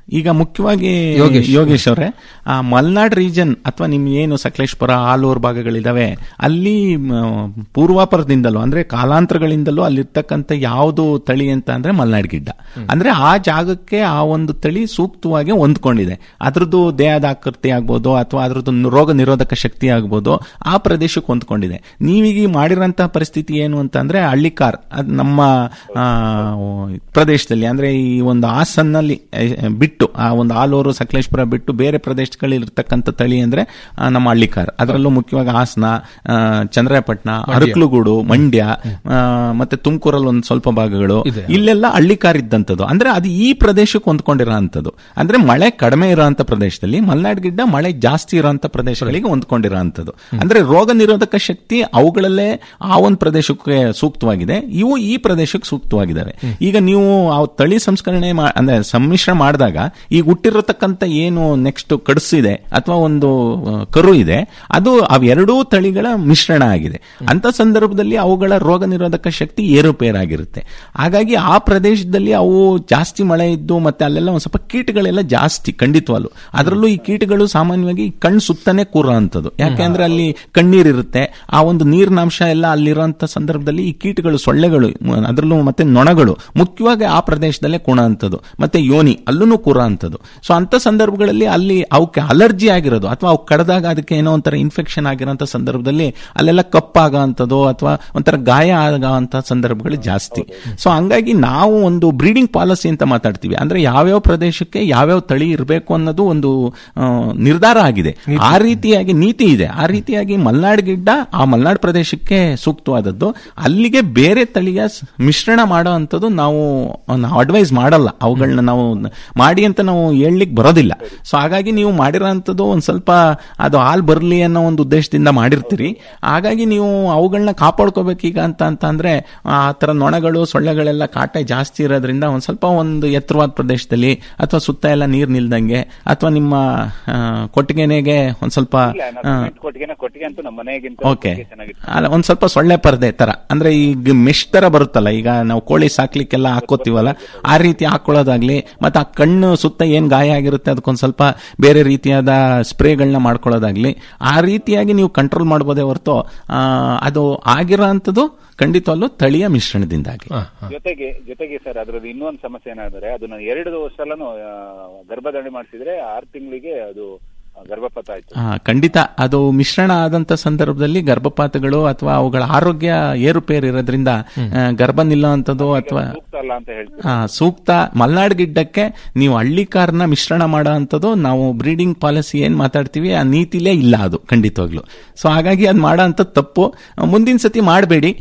ಈಗ ಮುಖ್ಯವಾಗಿ ಯೋಗೇಶ್. ಯೋಗೇಶ್ ಅವರೇ ಆ ಮಲ್ನಾಡ್ ರೀಜನ್ ಅಥವಾ ನಿಮ್ ಏನು ಸಕಲೇಶ್ಪುರ ಆಲೂರು ಭಾಗಗಳಿದಾವೆ ಅಲ್ಲಿ ಮ, ಪೂರ್ವಾಪರದಿಂದಲೂ ಅಂದ್ರೆ ಕಾಲಾಂತರಗಳಿಂದಲೂ ಅಲ್ಲಿರ್ತಕ್ಕಂಥ ಯಾವುದು ತಳಿ ಅಂತ ಅಂದ್ರೆ ಮಲ್ನಾಡ್ ಗಿಡ್ಡ ಅಂದ್ರೆ ಆ ಜಾಗಕ್ಕೆ ಆ ಒಂದು ತಳಿ ಸೂಕ್ತವಾಗಿ ಹೊಂದ್ಕೊಂಡಿದೆ ಅದ್ರದ್ದು ದೇಹದ ಆಕೃತಿ ಆಗ್ಬೋದು ಅಥವಾ ಅದ್ರದ್ದು ನ- ರೋಗ ನಿರೋಧಕ ಶಕ್ತಿ ಆಗ್ಬೋದು ಆ ಪ್ರದೇಶಕ್ಕೆ ಹೊಂದ್ಕೊಂಡಿದೆ ನೀವೀಗ ಈ ಮಾಡಿರೋಂತಹ ಪರಿಸ್ಥಿತಿ ಏನು ಅಂತ ಅಂದ್ರೆ ಹಳ್ಳಿಕಾರ್ ಅದ್ ನಮ್ಮ ಆ, ಪ್ರದೇಶದಲ್ಲಿ ಅಂದ್ರೆ ಈ ಒಂದು ಹಾಸನ್ನಲ್ಲಿ ಆ, ಬಿಟ್ಟು ಆ ಒಂದು ಆಲೂರು ಸಕಲೇಶ್ಪುರ ಬಿಟ್ಟು ಬೇರೆ ಪ್ರದೇಶಗಳಲ್ಲಿ ಇರ್ತಕ್ಕಂಥ ತಳಿ ಅಂದ್ರೆ ಆ, ನಮ್ಮ ಹಳ್ಳಿಕಾರ್ ಅದರಲ್ಲೂ ಮುಖ್ಯವಾಗಿ ಹಾಸನ ಆ, ಚಂದ್ರಾಯಪಟ್ಟಣ ಅರಕಲುಗೂಡು ಮಂಡ್ಯ ಆ, ಮತ್ತೆ ತುಮಕೂರಲ್ಲಿ ಒಂದು ಸ್ವಲ್ಪ ಭಾಗಗಳು ಇದೆ. ಇಲ್ಲೆಲ್ಲ ಹಳ್ಳಿಕಾರ್ ಇದ್ದಂಥದ್ದು ಅಂದ್ರೆ ಅದು ಈ ಪ್ರದೇಶಕ್ಕೆ ಹೊಂದ್ಕೊಂಡಿರೋ ಅಂಥದ್ದು ಅಂದ್ರೆ ಮಳೆ ಕಡಿಮೆ ಇರೋಂಥ ಪ್ರದೇಶದಲ್ಲಿ ಮಲ್ನಾಡ್ ಗಿಡ್ಡ ಮಳೆ ಜಾಸ್ತಿ ಇರೋಂಥ ಪ್ರದೇಶಗಳಿಗೆ ಹೊಂದ್ಕೊಂಡಿರೋ ಅಂಥದ್ದು ಅಂದ್ರೆ ರೋಗ ನಿರೋಧಕ ಶಕ್ತಿ ಅವುಗಳಲ್ಲೇ ಆ ಒಂದು ಪ್ರದೇಶಕ್ಕೆ ಸೂಕ್ತವಾಗಿದೆ ಇವು ಈ ಪ್ರದೇಶಕ್ಕೆ ಸೂಕ್ತವಾಗಿದ್ದಾವೆ ಈಗ ನೀವು ಆ ತಳಿ ಸಂಸ್ಕರಣೆ ಮಾ- ಅಂದ್ರೆ ಸಮ್ಮಿಶ್ರ ಮಾಡಿದಾಗ ಈಗ ಹುಟ್ಟಿರತಕ್ಕಂಥ ಏನು ನೆಕ್ಸ್ಟ್ ಕಡಸಿದೆ ಅಥವಾ ಒಂದು ಆ, ಕರು ಇದೆ ಅದು ಅವೆರಡೂ ತಳಿಗಳ ಮಿಶ್ರಣ ಆಗಿದೆ ಅಂತ ಸಂದರ್ಭದಲ್ಲಿ ಅವುಗಳ ರೋಗ ನಿರೋಧಕ ಶಕ್ತಿ ಏರುಪೇರಾಗಿರುತ್ತೆ ಹಾಗಾಗಿ ಆ ಪ್ರದೇಶದಲ್ಲಿ ಅವು ಜಾಸ್ತಿ ಮಳೆ ಇದ್ದು ಮತ್ತೆ ಅಲ್ಲೆಲ್ಲ ಒಂದು ಸ್ವಲ್ಪ ಕೀಟಗಳೆಲ್ಲ ಜಾಸ್ತಿ ಖಂಡಿತವಾಗ್ಲು ಅದರಲ್ಲೂ ಈ ಕೀಟಗಳು ಸಾಮಾನ್ಯವಾಗಿ ಕಣ್ಣು ಸುತ್ತನೇ ಕೂರೋ ಅಂಥದ್ದು ಯಾಕೆಂದ್ರೆ ಅಲ್ಲಿ ಕಣ್ಣೀರಿರುತ್ತೆ ಆ ಒಂದು ನೀರಿನಾಂಶ ಎಲ್ಲ ಅಲ್ಲಿರೋಂಥ ಸಂದರ್ಭದಲ್ಲಿ ಈ ಕೀಟಗಳು ಸೊಳ್ಳೆಗಳು ಮ- ಅದರಲ್ಲೂ ಮತ್ತೆ ನೊಣಗಳು ಮುಖ್ಯವಾಗಿ ಆ ಪ್ರದೇಶದಲ್ಲೇ ಕುಣ ಅಂಥದ್ದು ಮತ್ತೆ ಯೋನಿ ಅಲ್ಲೂ ಕೂರ ಅಂಥದ್ದು ಸೊ ಅಂತ ಸಂದರ್ಭಗಳಲ್ಲಿ ಅಲ್ಲಿ ಅವಕ್ಕೆ ಅಲರ್ಜಿ ಆಗಿರೋದು ಅಥವಾ ಅವು ಕಡ್ದಾಗ ಅದಕ್ಕೆ ಏನೋ ಒಂಥರ ಇನ್ಫೆಕ್ಷನ್ ಆಗಿರೋಂಥ ಸಂದರ್ಭದಲ್ಲಿ ಅಲ್ಲೆಲ್ಲ ಕಪ್ಪಾಗ ಅಂಥದ್ದು ಅಥವಾ ಒಂಥರ ಗಾಯ ಆಗೋ ಸಂದರ್ಭಗಳು ಜಾಸ್ತಿ ಸೊ ಹಂಗಾಗಿ ನಾವು ಒಂದು ಬ್ರೀಡಿಂಗ್ ಪಾಲಿಸಿ ಅಂತ ಮಾತಾಡ್ತೀವಿ ಅಂದ್ರೆ ಯಾವ್ಯಾವ ಪ್ರದೇಶಕ್ಕೆ ಯಾವ್ಯಾವ ತಳಿ ಇರಬೇಕು ಅನ್ನೋದು ಒಂದು ಆ, ನಿರ್ಧಾರ ಆಗಿದೆ ಆ ರೀತಿಯಾಗಿ ನೀತಿ ಇದೆ ಆ ರೀತಿಯಾಗಿ ಮಲ್ನಾಡ್ ಗಿಡ್ಡ ಆ ಮಲ್ನಾಡ್ ಪ್ರದೇಶಕ್ಕೆ ಸೂಕ್ತವಾದದ್ದು ಅಲ್ಲಿಗೆ ಬೇರೆ ತಳಿಯ ಸ್- ಮಿಶ್ರಣ ಮಾಡೋ ಅಂಥದ್ದು ನಾವು ನಾವು ಅಡ್ವೈಸ್ ಮಾಡಲ್ಲ ಅವುಗಳನ್ನ ನಾವು ಮಾಡಿ ಅಂತ ನಾವು ಹೇಳಲಿಕ್ಕೆ ಬರೋದಿಲ್ಲ ಸೊ ಹಾಗಾಗಿ ನೀವು ಮಾಡಿರೋ ಅಂಥದ್ದು ಒಂದು ಸ್ವಲ್ಪ ಅದು ಹಾಲ್ ಬರಲಿ ಅನ್ನೋ ಒಂದು ಉದ್ದೇಶದಿಂದ ಮಾಡಿರ್ತೀರಿ ಹಾಗಾಗಿ ನೀವು ಅವುಗಳನ್ನ ಕಾಪಾಡ್ಕೋಬೇಕೀಗ ಅಂತ ಅಂತ ಅಂದ್ರೆ ಆ ಥರ ನೊಣಗಳು ಸೊಳ್ಳೆಗಳೆಲ್ಲ ಕಾಟ ಜಾಸ್ತಿ ಇರೋದ್ರಿಂದ ಒಂದು ಸ್ವಲ್ಪ ಒಂದು ಎತ್ತರವಾದ ಪ್ರದೇಶದಲ್ಲಿ ಅಥವಾ ಸುತ್ತ ಎಲ್ಲ ನೀರು ನಿಲ್ದಂಗೆ ಅಥವಾ ನಿಮ್ಮ ಆ, ಕೊಟ್ಟಿಗೆನೆಗೆ ಒಂದು ಸ್ವಲ್ಪ ಇಲ್ಲ, ನಾವು ಆ, ಸಿಮೆಂಟ್ ಕೊಟ್ಟಿಗೆನ ಕೊಟ್ಟಿಗೆ ಅಂತೂ ನಮ್ಮ ಮನೆಗಿಂತ ಓಕೆ ಚೆನ್ನಾಗಿತ್ತು ಅಲ್ಲ ಒಂದ್ ಸ್ವಲ್ಪ ಸೊಳ್ಳೆ ಪರದೆ ತರ ಅಂದ್ರೆ ಈಗ ಮೆಶ್ ತರ ಬರುತ್ತಲ್ಲ ಈಗ ನಾವು ಕೋಳಿ ಸಾಕ್ಲಿಕ್ಕೆಲ್ಲ ಹಾಕೋತೀವಲ್ಲ ಆ ರೀತಿ ಹಾಕೊಳ್ಳೋದಾಗ್ಲಿ ಮತ್ತೆ ಆ ಕಣ್ಣು ಸುತ್ತ ಏನ್ ಗಾಯ ಆಗಿರುತ್ತೆ ಅದಕ್ಕೊಂದ್ ಸ್ವಲ್ಪ ಬೇರೆ ರೀತಿಯಾದ ಸ್ಪ್ರೇಗಳನ್ನ ಮಾಡ್ಕೊಳ್ಳೋದಾಗ್ಲಿ ಆ ರೀತಿಯಾಗಿ ನೀವು ಕಂಟ್ರೋಲ್ ಮಾಡ್ಬೋದೇ ಹೊರತು ಆ, ಅದು ಆಗಿರೋ ಅಂಥದ್ದು ಖಂಡಿತವಲ್ಲೂ ತಳಿಯ ಮಿಶ್ರಣದಿಂದಾಗಿ ಜೊತೆಗೆ ಜೊತೆಗೆ ಸರ್ ಅದ್ರದ್ದು ಇನ್ನೊಂದು ಸಮಸ್ಯೆ ಏನಾದ್ರೆ ಅದು ನಾನು ಎರಡು ಸಲನು ಆ, ಗರ್ಭಧಾರಣೆ ಮಾಡಿಸಿದ್ರೆ ಆರು ತಿಂಗಳಿಗೆ ಅದು ಆ, ಗರ್ಭಪಾತ ಆಯ್ತು ಆ, ಖಂಡಿತ ಅದು ಮಿಶ್ರಣ ಆದಂತ ಸಂದರ್ಭದಲ್ಲಿ ಗರ್ಭಪಾತಗಳು ಅಥವಾ ಅವುಗಳ ಆರೋಗ್ಯ ಏರುಪೇರು ಇರೋದ್ರಿಂದ ಆ, ಗರ್ಭ ನಿಲ್ಲುವಂಥದ್ದು ಅಥವಾ ಸೂಕ್ತ ಅಲ್ಲ ಅಂತ ಹೇಳ್ತೀವಿ ಆ, ಸೂಕ್ತ ಮಲ್ನಾಡ್ ಗಿಡ್ಡಕ್ಕೆ ನೀವು ಹಳ್ಳಿಕಾರನ ಮಿಶ್ರಣ ಮಾಡೋ ಅಂಥದ್ದು ನಾವು ಬ್ರೀಡಿಂಗ್ ಪಾಲಿಸಿ ಏನ್ ಮಾತಾಡ್ತೀವಿ ಆ ನೀತಿಲೇ ಇಲ್ಲ ಅದು ಖಂಡಿತವಾಗ್ಲು ಸೊ ಹಾಗಾಗಿ ಅದು ಮಾಡೋ ಅಂಥದ್ದು ತಪ್ಪು ಆ, ಮುಂದಿನ ಸತಿ ಮಾಡಬೇಡಿ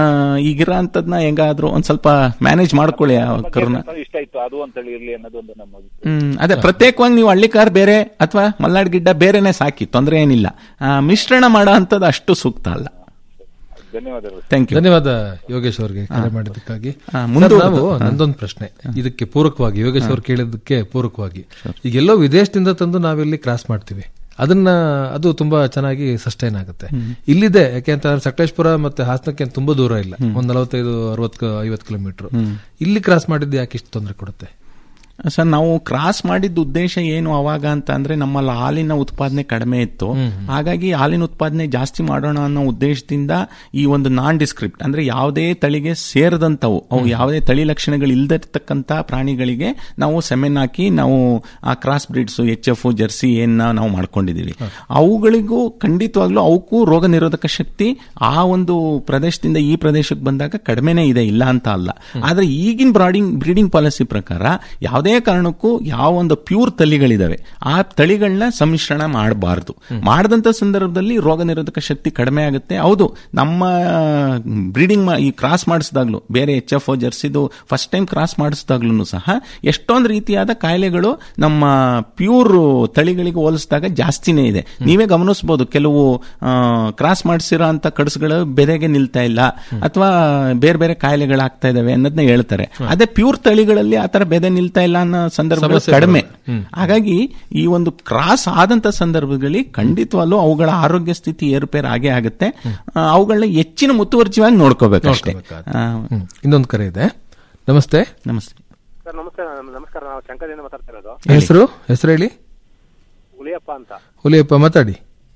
ಈಗಿರೋ ಅಂಥದ್ನ ಹೆಂಗಾದ್ರೂ ಒಂದ್ ಸ್ವಲ್ಪ ಮ್ಯಾನೇಜ್ ಮಾಡ್ಕೊಳ್ಳಿ ಆ ಕರುನ ನಮ್ಗೆ ಇಷ್ಟ ಇತ್ತು ಅದು ಅಂತ ಹೇಳಿ ಇರ್ಲಿ ಅನ್ನೋದೊಂದು ನಮ್ಮ ಹ್ಮ್ ಅದೇ ಪ್ರತ್ಯೇಕವಾಗಿ ನೀವು ಹಳ್ಳಿಕಾರ್ ಬೇರೆ ಅಥವಾ ಮಲ್ನಾಡ್ ಗಿಡ್ಡ ಬೇರೆನೆ ಸಾಕಿ ತೊಂದರೆ ಏನಿಲ್ಲ ಆ, ಮಿಶ್ರಣ ಮಾಡೋ ಅಂಥದ್ದು ಅಷ್ಟು ಸೂಕ್ತ ಅಲ್ಲ ಧನ್ಯವಾದಗಳು ಥ್ಯಾಂಕ್ ಯು ಧನ್ಯವಾದ ಯೋಗೇಶ್ ಅವರಿಗೆ ಕರೆ ಮಾಡಿದ್ದಕ್ಕಾಗಿ ಹಾ, ಸರ್, ಮುಂದುವರೆದು- ನಾವು ಹಾ. ನಂದೊಂದು ಪ್ರಶ್ನೆ ಇದಕ್ಕೆ ಪೂರಕವಾಗಿ ಯೋಗೇಶ್ ಹಾ. ಅವರು ಕೇಳಿದ್ದಕ್ಕೆ ಪೂರಕವಾಗಿ ಈಗೆಲ್ಲೋ ವಿದೇಶದಿಂದ ತಂದು ನಾವಿಲ್ಲಿ ಕ್ರಾಸ್ ಮಾಡ್ತೀವಿ ಅದನ್ನ ಅದು ತುಂಬಾ ಚೆನ್ನಾಗಿ ಸಸ್ಟೈನ್ ಆಗುತ್ತೆ ಇಲ್ಲಿದೆ ಯಾಕೆಂತಂದ್ರೆ ಸಕಲೇಶ್ಪುರ ಮತ್ತೆ ಹಾಸನಕ್ಕೆ ಏನ್ ತುಂಬಾ ದೂರ ಇಲ್ಲ ಒಂದ್ ನಲವತ್ತೈದು ಅರವತ್ತು ಐವತ್ತು ಕಿಲೋಮೀಟರ್ ಇಲ್ಲಿ ಕ್ರಾಸ್ ಮಾಡಿದ್ದು ಯಾಕೆ ಇಷ್ಟು ತೊಂದರೆ ಕೊಡುತ್ತೆ ಸರ್ ನಾವು ಕ್ರಾಸ್ ಮಾಡಿದ ಉದ್ದೇಶ ಏನು ಅವಾಗ ಅಂತ ಅಂದ್ರೆ ನಮ್ಮಲ್ಲಿ ಹಾಲಿನ ಉತ್ಪಾದನೆ ಕಡಿಮೆ ಇತ್ತು ಹಾಗಾಗಿ ಹಾಲಿನ ಉತ್ಪಾದನೆ ಜಾಸ್ತಿ ಮಾಡೋಣ ಅನ್ನೋ ಉದ್ದೇಶದಿಂದ ಈ ಒಂದು ನಾನ್ ಡಿಸ್ಕ್ರಿಪ್ಟ್ ಅಂದ್ರೆ ಯಾವುದೇ ತಳಿಗೆ ಸೇರದಂತವು ಅವು ಯಾವುದೇ ತಳಿ ಲಕ್ಷಣಗಳು ಇಲ್ದಿರ್ತಕ್ಕಂಥ ಪ್ರಾಣಿಗಳಿಗೆ ನಾವು ಸೆಮೆನ್ ಹಾಕಿ ನಾವು ಆ cross breeds H F Jersey ಏನ ನಾವು ಮಾಡ್ಕೊಂಡಿದೀವಿ ಅವುಗಳಿಗೂ ಖಂಡಿತವಾಗ್ಲೂ ಅವಕ್ಕೂ ರೋಗ ನಿರೋಧಕ ಶಕ್ತಿ ಆ ಒಂದು ಪ್ರದೇಶದಿಂದ ಈ ಪ್ರದೇಶಕ್ಕೆ ಬಂದಾಗ ಕಡಿಮೆನೇ ಇದೆ ಇಲ್ಲ ಅಂತ ಅಲ್ಲ ಆದ್ರೆ ಈಗಿನ ಬ್ರಾಡಿಂಗ್ ಬ್ರೀಡಿಂಗ್ ಪಾಲಿಸಿ ಪ್ರಕಾರ ಯಾವುದೇ ಕಾರಣಕ್ಕೂ ಯಾವ ಒಂದು ಪ್ಯೂರ್ ತಳಿಗಳಿದಾವೆ ಆ ತಳಿಗಳನ್ನ ಸಮ್ಮಿಶ್ರಣ ಮಾಡಬಾರ್ದು ಮಾಡದಂತ ಸಂದರ್ಭದಲ್ಲಿ ರೋಗ ನಿರೋಧಕ ಶಕ್ತಿ ಕಡಿಮೆ ಆಗುತ್ತೆ ಹೌದು ನಮ್ಮ ಬ್ರೀಡಿಂಗ್ ಈ ಕ್ರಾಸ್ ಮಾಡಿಸಿದಾಗ್ಲೂ ಬೇರೆ ಎಚ್ ಎಫ್ ಜರ್ಸಿದು ಫಸ್ಟ್ ಟೈಮ್ ಕ್ರಾಸ್ ಮಾಡಿಸಿದಾಗ್ಲೂ ಸಹ ಎಷ್ಟೊಂದು ರೀತಿಯಾದ ಕಾಯಿಲೆಗಳು ನಮ್ಮ ಪ್ಯೂರ್ ತಳಿಗಳಿಗೆ ಹೋಲಿಸಿದಾಗ ಜಾಸ್ತಿನೇ ಇದೆ ನೀವೇ ಗಮನಿಸಬಹುದು ಕೆಲವು ಕ್ರಾಸ್ ಮಾಡಿಸಿರೋ ಅಂತ ಕಡಸುಗಳು ಬೆದೆಗೆ ನಿಲ್ತಾ ಇಲ್ಲ ಅಥವಾ ಬೇರೆ ಬೇರೆ ಕಾಯಿಲೆಗಳು ಆಗ್ತಾ ಇದಾವೆ ಅನ್ನೋದನ್ನ ಹೇಳ್ತಾರೆ ಅದೇ ಪ್ಯೂರ್ ತಳಿಗಳಲ್ಲಿ ಆತರ ಬೆದೆ ನಿಲ್ತಾ ಇಲ್ಲ ಅನ್ನೋ ಸಂದರ್ಭಗಳು ಸಮಸ್ಯೆ ಕಡಿಮೆ ಬರೋದು. ಹ್ಮ್. ಹಾಗಾಗಿ ಈ ಒಂದು ಕ್ರಾಸ್ ಆದಂತ ಸಂದರ್ಭದಲ್ಲಿ ಖಂಡಿತವಾಗ್ಲೂ ಅವುಗಳ ಆರೋಗ್ಯ ಸ್ಥಿತಿ ಏರುಪೇರು ಆಗೇ ಆಗುತ್ತೆ ಆ, ಅವುಗಳನ್ನ ಹೆಚ್ಚಿನ ಮುತುವರ್ಜಿಯಾಗಿ ನೋಡ್ಕೋಬೇಕಷ್ಟೇ ಹ್ಮ್. ಇನ್ನೊಂದು ಕರೆ ಇದೆ ನಮಸ್ತೆ ನಮಸ್ತೆ ಸರ್ ನಮಸ್ಕಾರ ನಮಸ್ಕಾರ ನಾವು ಶಂಕರದಿಂದ ಮಾತಾಡ್ತಾ ಇರೋದು ಹೆಸರು ಹೆಸರು ಹೇಳಿ ಹುಲಿಯಪ್ಪ ಅಂತ ಹುಲಿಯಪ್ಪ ಮಾತಾಡಿ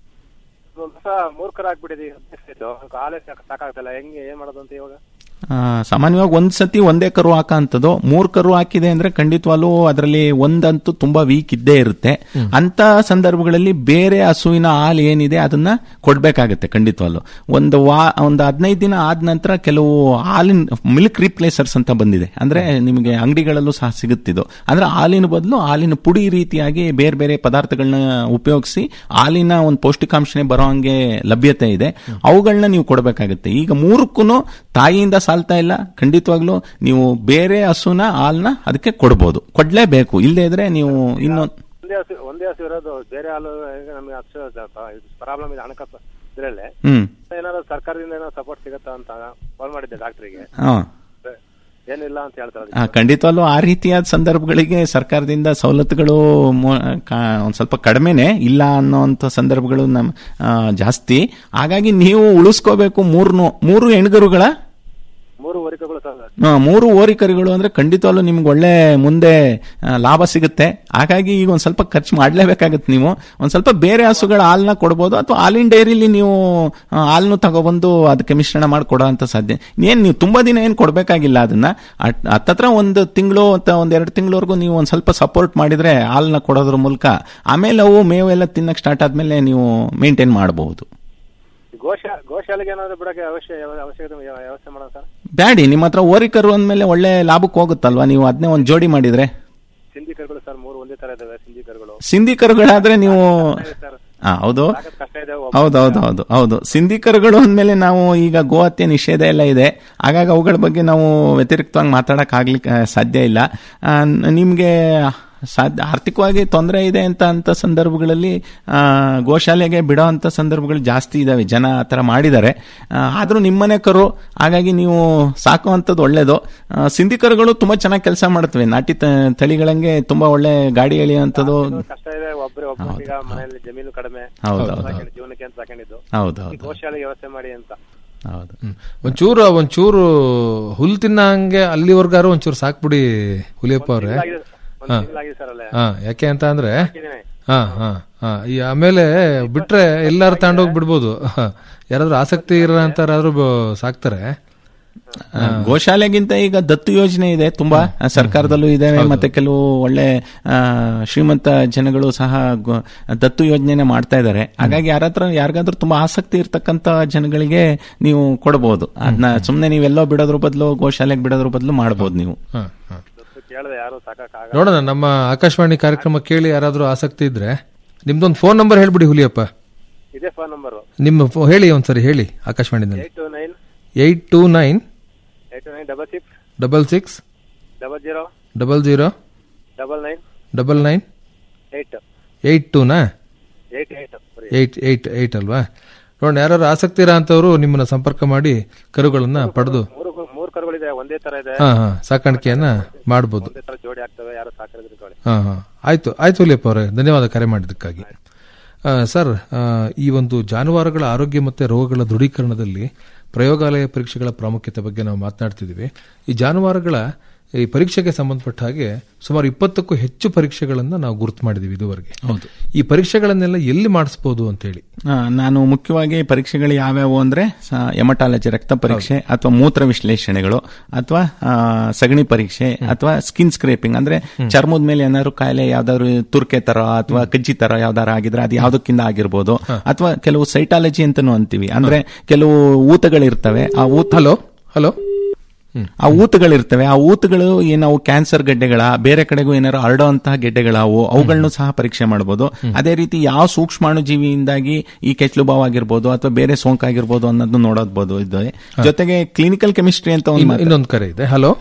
ಒಂದು ಹೊಸ ಮೂರ್ಖರ ಆಗ್ಬಿಟ್ಟಿದೆ ಹಾಲೇ ಸಾಕ್- ಸಾಕಾಗ್ತಿಲ್ಲ ಹೆಂಗೆ ಏನ್ ಮಾಡೋದು ಅಂತ ಇವಾಗ ಆ, ಸಾಮಾನ್ಯವಾಗಿ ಒಂದ್ ಸತಿ ಒಂದೇ ಕರು ಹಾಕಂತದ್ದು ಮೂರ್ ಕರು ಹಾಕಿದೆ ಅಂದ್ರೆ ಖಂಡಿತವಾಗ್ಲೂ ಅದರಲ್ಲಿ ಒಂದಂತೂ ತುಂಬಾ ವೀಕ್ ಇದ್ದೇ ಇರುತ್ತೆ ಅಂತ ಸಂದರ್ಭಗಳಲ್ಲಿ ಬೇರೆ ಹಸುವಿನ ಹಾಲು ಏನಿದೆ ಅದನ್ನ ಕೊಡ್ಬೇಕಾಗತ್ತೆ ಖಂಡಿತವಾಗ್ಲು ಒಂದು ವಾ ಒಂದು ಹದಿನೈದು ದಿನ ಆದ ನಂತರ ಕೆಲವು ಹಾಲಿನ ಮಿಲ್ಕ್ ರಿಪ್ಲೇಸರ್ಸ್ ಅಂತ ಬಂದಿದೆ ಅಂದ್ರೆ ನಿಮಗೆ ಅಂಗಡಿಗಳಲ್ಲೂ ಸಹ ಸಿಗುತ್ತಿದ್ದು ಅಂದ್ರೆ ಹಾಲಿನ ಬದಲು ಹಾಲಿನ ಪುಡಿ ರೀತಿಯಾಗಿ ಬೇರೆ ಬೇರೆ ಪದಾರ್ಥಗಳನ್ನ ಉಪಯೋಗಿಸಿ ಹಾಲಿನ ಒಂದು ಪೌಷ್ಟಿಕಾಂಶನೇ ಬರೋ ಹಂಗೆ ಲಭ್ಯತೆ ಇದೆ ಅವುಗಳನ್ನ ನೀವು ಕೊಡಬೇಕಾಗುತ್ತೆ ಈಗ ಮೂರಕ್ಕೂ ತಾಯಿಯಿಂದ ಸಾಲ್ತಾ ಇಲ್ಲ ಖಂಡಿತವಾಗ್ಲೂ ನೀವು ಬೇರೆ ಹಸುನ ಹಾಲ್ನ ಅದಕ್ಕೆ ಕೊಡ್ಬೋದು ಕೊಡ್ಲೇಬೇಕು ಇಲ್ಲದೇ ಇದ್ರೆ ನೀವು ಇನ್ನೊಂದು ಒಂದೇ ಹಸು ಒಂದೇ ಹಸು ಇರೋದು ಬೇರೆ ಹಾಲು ಈಗ ನಮಗೆ ಅಷ್ಟು ಪ್ರಾಬ್ಲಮ್ ಇದೆ ಹಣಕಾಸು ಇದ್ರಲ್ಲೇ ಹ್ಮ್ ಏನಾದ್ರು ಸರ್ಕಾರದಿಂದ ಏನೋ ಸಪೋರ್ಟ್ ಸಿಗತ್ತಾ ಅಂತ ಫೋನ್ ಮಾಡಿದ್ದೆ ಡಾಕ್ಟರ್ಗೆ ಹಾ ಏನಿಲ್ಲ ಅಂತ ಹೇಳ್ತಾರೆ ಆ, ಖಂಡಿತವಾಗ್ಲೂ ಆ ರೀತಿಯಾದ ಸಂದರ್ಭಗಳಿಗೆ ಸರ್ಕಾರದಿಂದ ಸವಲತ್ತುಗಳು ಮೊ- ಕಾ- ಒಂದ್ ಸ್ವಲ್ಪ ಕಡಿಮೆನೆ ಇಲ್ಲ ಅನ್ನೋಂಥ ಸಂದರ್ಭಗಳು ನಮ್ ಆ, ಜಾಸ್ತಿ ಹಾಗಾಗಿ ನೀವು ಉಳಿಸ್ಕೋಬೇಕು ಮೂರ್ನು ಮೂರು ಹೆಣ್ಗರುಗಳ ಮೂರು ವರಿಕಗಳು ಸರ್ ಆ, ಮೂರು ಓರಿಕರಿಗಳು ಅಂದ್ರೆ ಖಂಡಿತವಾಗ್ಲೂ ನಿಮ್ಗೆ ಒಳ್ಳೆ ಮುಂದೆ ಆ, ಲಾಭ ಸಿಗುತ್ತೆ ಹಾಗಾಗಿ ಈಗ ಒಂದ್ ಸ್ವಲ್ಪ ಖರ್ಚು ಮಾಡ್ಲೇಬೇಕಾಗತ್ತೆ ನೀವು ಒಂದ್ ಸ್ವಲ್ಪ ಬೇರೆ ಹಸುಗಳ ಹಾಲನ್ನ ಕೊಡ್ಬೋದು ಅಥವಾ ಹಾಲಿನ ಡೈರಿಲಿ ನೀವು ಆ, ಹಾಲ್ನು ತಗೊಬಂದು ಅದಕ್ಕೆ ಮಿಶ್ರಣ ಮಾಡಿ ಕೊಡೋ ಅಂತ ಸಾಧ್ಯ ಏನ್ ನೀವು ತುಂಬಾ ದಿನ ಏನ್ ಕೊಡ್ಬೇಕಾಗಿಲ್ಲ ಅದನ್ನ ಅಟ್- ಹತ್ತತ್ರ ಒಂದು ತಿಂಗಳು ಅಥವಾ ಒಂದ್ ಎರಡು ತಿಂಗಳವರೆಗೂ ನೀವು ಒಂದ್ ಸ್ವಲ್ಪ ಸಪೋರ್ಟ್ ಮಾಡಿದ್ರೆ ಹಾಲನ್ನ ಕೊಡೋದ್ರ ಮೂಲಕ ಆಮೇಲೆ ಅವು ಮೇವೆಲ್ಲ ತಿನ್ನಕ್ ಸ್ಟಾರ್ಟ್ ಆದ್ಮೇಲೆ ನೀವು ಮೇಂಟೈನ್ ಮಾಡಬಹುದು ಗೋಶಾ ಗೋಶಾಲೆಗೆ ಏನಾದ್ರು ಬಿಡಕ್ಕೆ ಅವಶ್ಯ ಅವಶ್ಯಕತೆ ವ್ಯವಸ್ಥೆ ಮಾಡೋಣ ಸರ್ ಬ್ಯಾಡಿ ನಿಮ್ಮ ಹತ್ರ ಓರಿಕರು ಅಂದ್ಮೇಲೆ ಒಳ್ಳೆ ಲಾಭಕ್ಕೆ ಹೋಗುತ್ತಲ್ವಾ ನೀವು ಅದನ್ನೇ ಒಂದು ಜೋಡಿ ಮಾಡಿದ್ರೆ ಸಿಂಧಿ ಕರುಗಳು ಸರ್ ಮೂರು ಒಂದೇ ತರ ಇದಾವೆ ಸಿಂಧಿ ಕರುಗಳು ಸಿಂಧಿ ಕರುಗಳಾದ್ರೆ ನೀವು ಹಾ ಹೌದು ಸಾಕಷ್ಟು ಕಷ್ಟ ಇದೆ ಹೌದು ಹೌದು ಹೌದು ಹೌದು ಸಿಂಧಿ ಕರುಗಳು ಅಂದ್ಮೇಲೆ ನಾವು ಈಗ ಗೋ ಹತ್ಯೆ ನಿಷೇಧ ಎಲ್ಲ ಇದೆ ಹಾಗಾಗಿ ಅವುಗಳ ಬಗ್ಗೆ ನಾವು ವ್ಯತಿರಿಕ್ತವಾಗಿ ಮಾತಾಡಕ್ ಆಗ್ಲಿಕ್ಕೆ ಆ, ಸಾಧ್ಯ ಇಲ್ಲ ಆ, ನ- ನಿಮ್ಗೆ ಸಾಧ್ಯ ಆರ್ಥಿಕವಾಗಿ ತೊಂದರೆ ಇದೆ ಅಂತ ಅಂತ ಸಂದರ್ಭಗಳಲ್ಲಿ ಆ, ಗೋಶಾಲೆಗೆ ಬಿಡೋ ಅಂತ ಸಂದರ್ಭಗಳು ಜಾಸ್ತಿ ಇದಾವೆ ಜನ ಆ ಥರ ಮಾಡಿದ್ದಾರೆ ಆ, ಆದ್ರೂ ನಿಮ್ಮನೆ ಕರು ಹಾಗಾಗಿ ನೀವು ಸಾಕುವಂಥದ್ದು ಒಳ್ಳೇದು ಆ, ಸಿಂಧಿ ಕರುಗಳು ತುಂಬಾ ಚೆನ್ನಾಗಿ ಕೆಲಸ ಮಾಡ್ತವೆ ನಾಟಿ ತ- ತಳಿಗಳಂಗೆ ತುಂಬಾ ಒಳ್ಳೆ ಗಾಡಿ ಎಳೆಯುವಂಥದ್ದು ಕಷ್ಟ ಇದೆ ಒಬ್ರೆ ಒಬ್ರು ಈಗ ಮನೆಯಲ್ಲಿ ಜಮೀನು ಕಡಿಮೆ ಹೌದು, ಹೌದು. ಸಾಕಿದ್ದು, ಜೀವನಕ್ಕೆ ಅಂತ ಸಾಕೊಂಡಿದ್ದು ಹೌದು, ಹೌದು. ಈ ಗೋಶಾಲೆಗೆ ವ್ಯವಸ್ಥೆ ಮಾಡಿ ಅಂತ ಹೌದು ಒಂಚೂರು ಒಂಚೂರು ಹುಲ್ ತಿನ್ನಂಗೆ ಅಲ್ಲಿವರ್ಗಾರು ಒಂಚೂರು ಸಾಕ್ಬಿಡಿ ಹುಲಿಯಪ್ಪ ಅವ್ರೆ ಒಂದ್ ಹಾ ತಿಂಗಳಾಗಿದೆ ಸರ್ ಅಲ್ಲೇ ಹಾ ಯಾಕೆ ಅಂತ ಅಂದ್ರೆ ಹಾಕಿದ್ದೀನಿ. ಹಾ ಹಾ ಹಾ ಈ ಆಮೇಲೆ ಬಿಟ್ರೆ ಎಲ್ಲಾರು ತಗೊಂಡೋಗಿ ಬಿಡ್ಬೋದು ಹ. ಯಾರಾದ್ರೂ ಆಸಕ್ತಿ ಇರೋ ಅಂತಾರಾದ್ರೂ ಬ- ಸಾಕ್ತಾರೆ ಆ, ಗೋಶಾಲೆಗಿಂತ ಈಗ ದತ್ತು ಯೋಜನೆ ಇದೆ ತುಂಬಾ ಆ, ಸರ್ಕಾರದಲ್ಲೂ ಇದೆ ಮತ್ತೆ ಕೆಲವು ಒಳ್ಳೆ ಆ, ಶ್ರೀಮಂತ ಜನಗಳು ಸಹ ಗೋ- ದತ್ತು ಯೋಜನೆನ ಮಾಡ್ತಾ ಇದ್ದಾರೆ ಹಾಗಾಗಿ ಯಾರತ್ರ ಯಾರಿಗಾದ್ರೂ ತುಂಬಾ ಆಸಕ್ತಿ ಇರ್ತಕ್ಕಂತ ಜನಗಳಿಗೆ ನೀವು ಕೊಡಬಹುದು ಅದನ್ನ ಸುಮ್ನೆ ನೀವೆಲ್ಲೋ ಬಿಡೋದ್ರ ಬದಲು ಗೋಶಾಲೆಗೆ ಬಿಡೋದ್ರ ಬದಲು ಮಾಡಬಹುದು ನೀವು ಹಾ ಹಾ ಕೇಳಿದೆ ಯಾರು ಸಾಕಕ್ಕಾಗ ನೋಡೋಣ ನಮ್ಮ ಆಕಾಶವಾಣಿ ಕಾರ್ಯಕ್ರಮ ಕೇಳಿ ಯಾರಾದ್ರೂ ಆಸಕ್ತಿ ಇದ್ರೆ ನಿಮ್ದೊಂದು ಫೋನ್ ನಂಬರ್ ಹೇಳ್ಬಿಡಿ ಹುಲಿಯಪ್ಪ ಇದೇ ಫೋನ್ ನಂಬರ್ ನಿಮ್ಮ ಫೋ- ಹೇಳಿ ಒಂದ್ಸರಿ ಹೇಳಿ ಆಕಾಶವಾಣಿನಲ್ಲಿ eight two nine eight two nine eight two nine double six double six double zero double zero double nine double nine eight eight ಟೂನಾ eight eight eight eight eight ಅಲ್ವಾ ನೋಡೋಣ ಯಾರು ಆಸಕ್ತಿ ಇರೋ ಅಂತವ್ರು ನಿಮ್ಮನ್ನ ಸಂಪರ್ಕ ಮಾಡಿ ಕರುಗಳನ್ನ ಪಡೆದು ಮೂರು ಮೂರು ಕರುಗಳಿದೆ ಒಂದೇ ತರ ಇದೆ ಹಾ ಹಾ ಸಾಕಾಣಿಕೆಯನ್ನ ಮಾಡ್ಬೋದು ಒಂದೇ ತರ ಜೋಡಿ ಆಗ್ತವೆ ಯಾರು ಸಾಕಿದ್ರೆ ಇಟ್ಕೊಳ್ಳಿ ಹಾ ಹಾ ಆಯ್ತು ಆಯ್ತು ಹುಲಿಯಪ್ಪ ಅವರೇ ಧನ್ಯವಾದ ಕರೆ ಮಾಡಿದ್ದಕ್ಕಾಗಿ ಆ, ಸರ್ ಆ, ಈ ಒಂದು ಜಾನುವಾರುಗಳ ಆರೋಗ್ಯ ಮತ್ತೆ ರೋಗಗಳ ದೃಢೀಕರಣದಲ್ಲಿ ಪ್ರಯೋಗಾಲಯ ಪರೀಕ್ಷೆಗಳ ಪ್ರಾಮುಖ್ಯತೆ ಬಗ್ಗೆ ನಾವು ಮಾತನಾಡ್ತಿದ್ದೀವಿ ಈ ಜಾನುವಾರುಗಳ ಈ ಪರೀಕ್ಷೆಗೆ ಸಂಬಂಧಪಟ್ಟ ಹಾಗೆ ಸುಮಾರು ಇಪ್ಪತ್ತಕ್ಕೂ ಹೆಚ್ಚು ಪರೀಕ್ಷೆಗಳನ್ನ ನಾವು ಗುರುತು ಮಾಡಿದೀವಿ ಇದುವರೆಗೆ ಹೌದು ಈ ಪರೀಕ್ಷೆಗಳನ್ನೆಲ್ಲ ಎಲ್ಲಿ ಮಾಡಿಸಬಹುದು ಅಂತ ಹೇಳಿ ಆ, ನಾನು ಮುಖ್ಯವಾಗಿ ಪರೀಕ್ಷೆಗಳು ಯಾವ್ಯಾವು ಅಂದ್ರೆ ಎಮಟಾಲಜಿ ರಕ್ತ ಪರೀಕ್ಷೆ ಅಥವಾ ಮೂತ್ರ ವಿಶ್ಲೇಷಣೆಗಳು ಅಥವಾ ಆ, ಸಗಣಿ ಪರೀಕ್ಷೆ ಅಥವಾ ಸ್ಕಿನ್ ಸ್ಕ್ರೇಪಿಂಗ್ ಅಂದ್ರೆ ಚರ್ಮದ ಮೇಲೆ ಏನಾದ್ರು ಕಾಯಿಲೆ ಯಾವ್ದಾದ್ರು ತುರ್ಕೆ ತರ ಅಥವಾ ಕಜ್ಜಿ ತರ ಯಾವ್ದಾರು ಆಗಿದ್ರೆ ಅದು ಯಾವ್ದಕ್ಕಿಂತ ಆಗಿರ್ಬೋದು ಅಥವಾ ಕೆಲವು ಸೈಟಾಲಜಿ ಅಂತಾನು ಅಂತೀವಿ ಅಂದ್ರೆ ಕೆಲವು ಊತಗಳಿರ್ತವೆ ಆ ಊತ ಹಲೋ ಹಲೋ ಆ ಊತಗಳಿರ್ತವೆ ಆ ಊತಗಳು ಏನವು ಕ್ಯಾನ್ಸರ್ ಗೆಡ್ಡೆಗಳ ಬೇರೆ ಕಡೆಗೂ ಏನಾರು ಹರಡುವಂತಹ ಗೆಡ್ಡೆಗಳವು ಅವುಗಳನ್ನು ಸಹ ಪರೀಕ್ಷೆ ಮಾಡಬಹುದು ಅದೇ ರೀತಿ ಯಾವ ಸೂಕ್ಷ್ಮಾಣುಜೀವಿಯಿಂದಾಗಿ ಈ ಕೆಚ್ಚಲು ಬಾವು ಆಗಿರ್ಬೋದು ಅಥವಾ ಬೇರೆ ಸೋಂಕಾಗಿರ್ಬೋದು ಅನ್ನೋದನ್ನ ನೋಡಬಹುದು ಇದೆ ಜೊತೆಗೆ ಕ್ಲಿನಿಕಲ್ ಕೆಮಿಸ್ಟ್ರಿ ಅಂತ ಒಂದು ಮಾತು- ಇನ್ನೊಂದು ಕರೆ ಇದೆ ಹಲೋ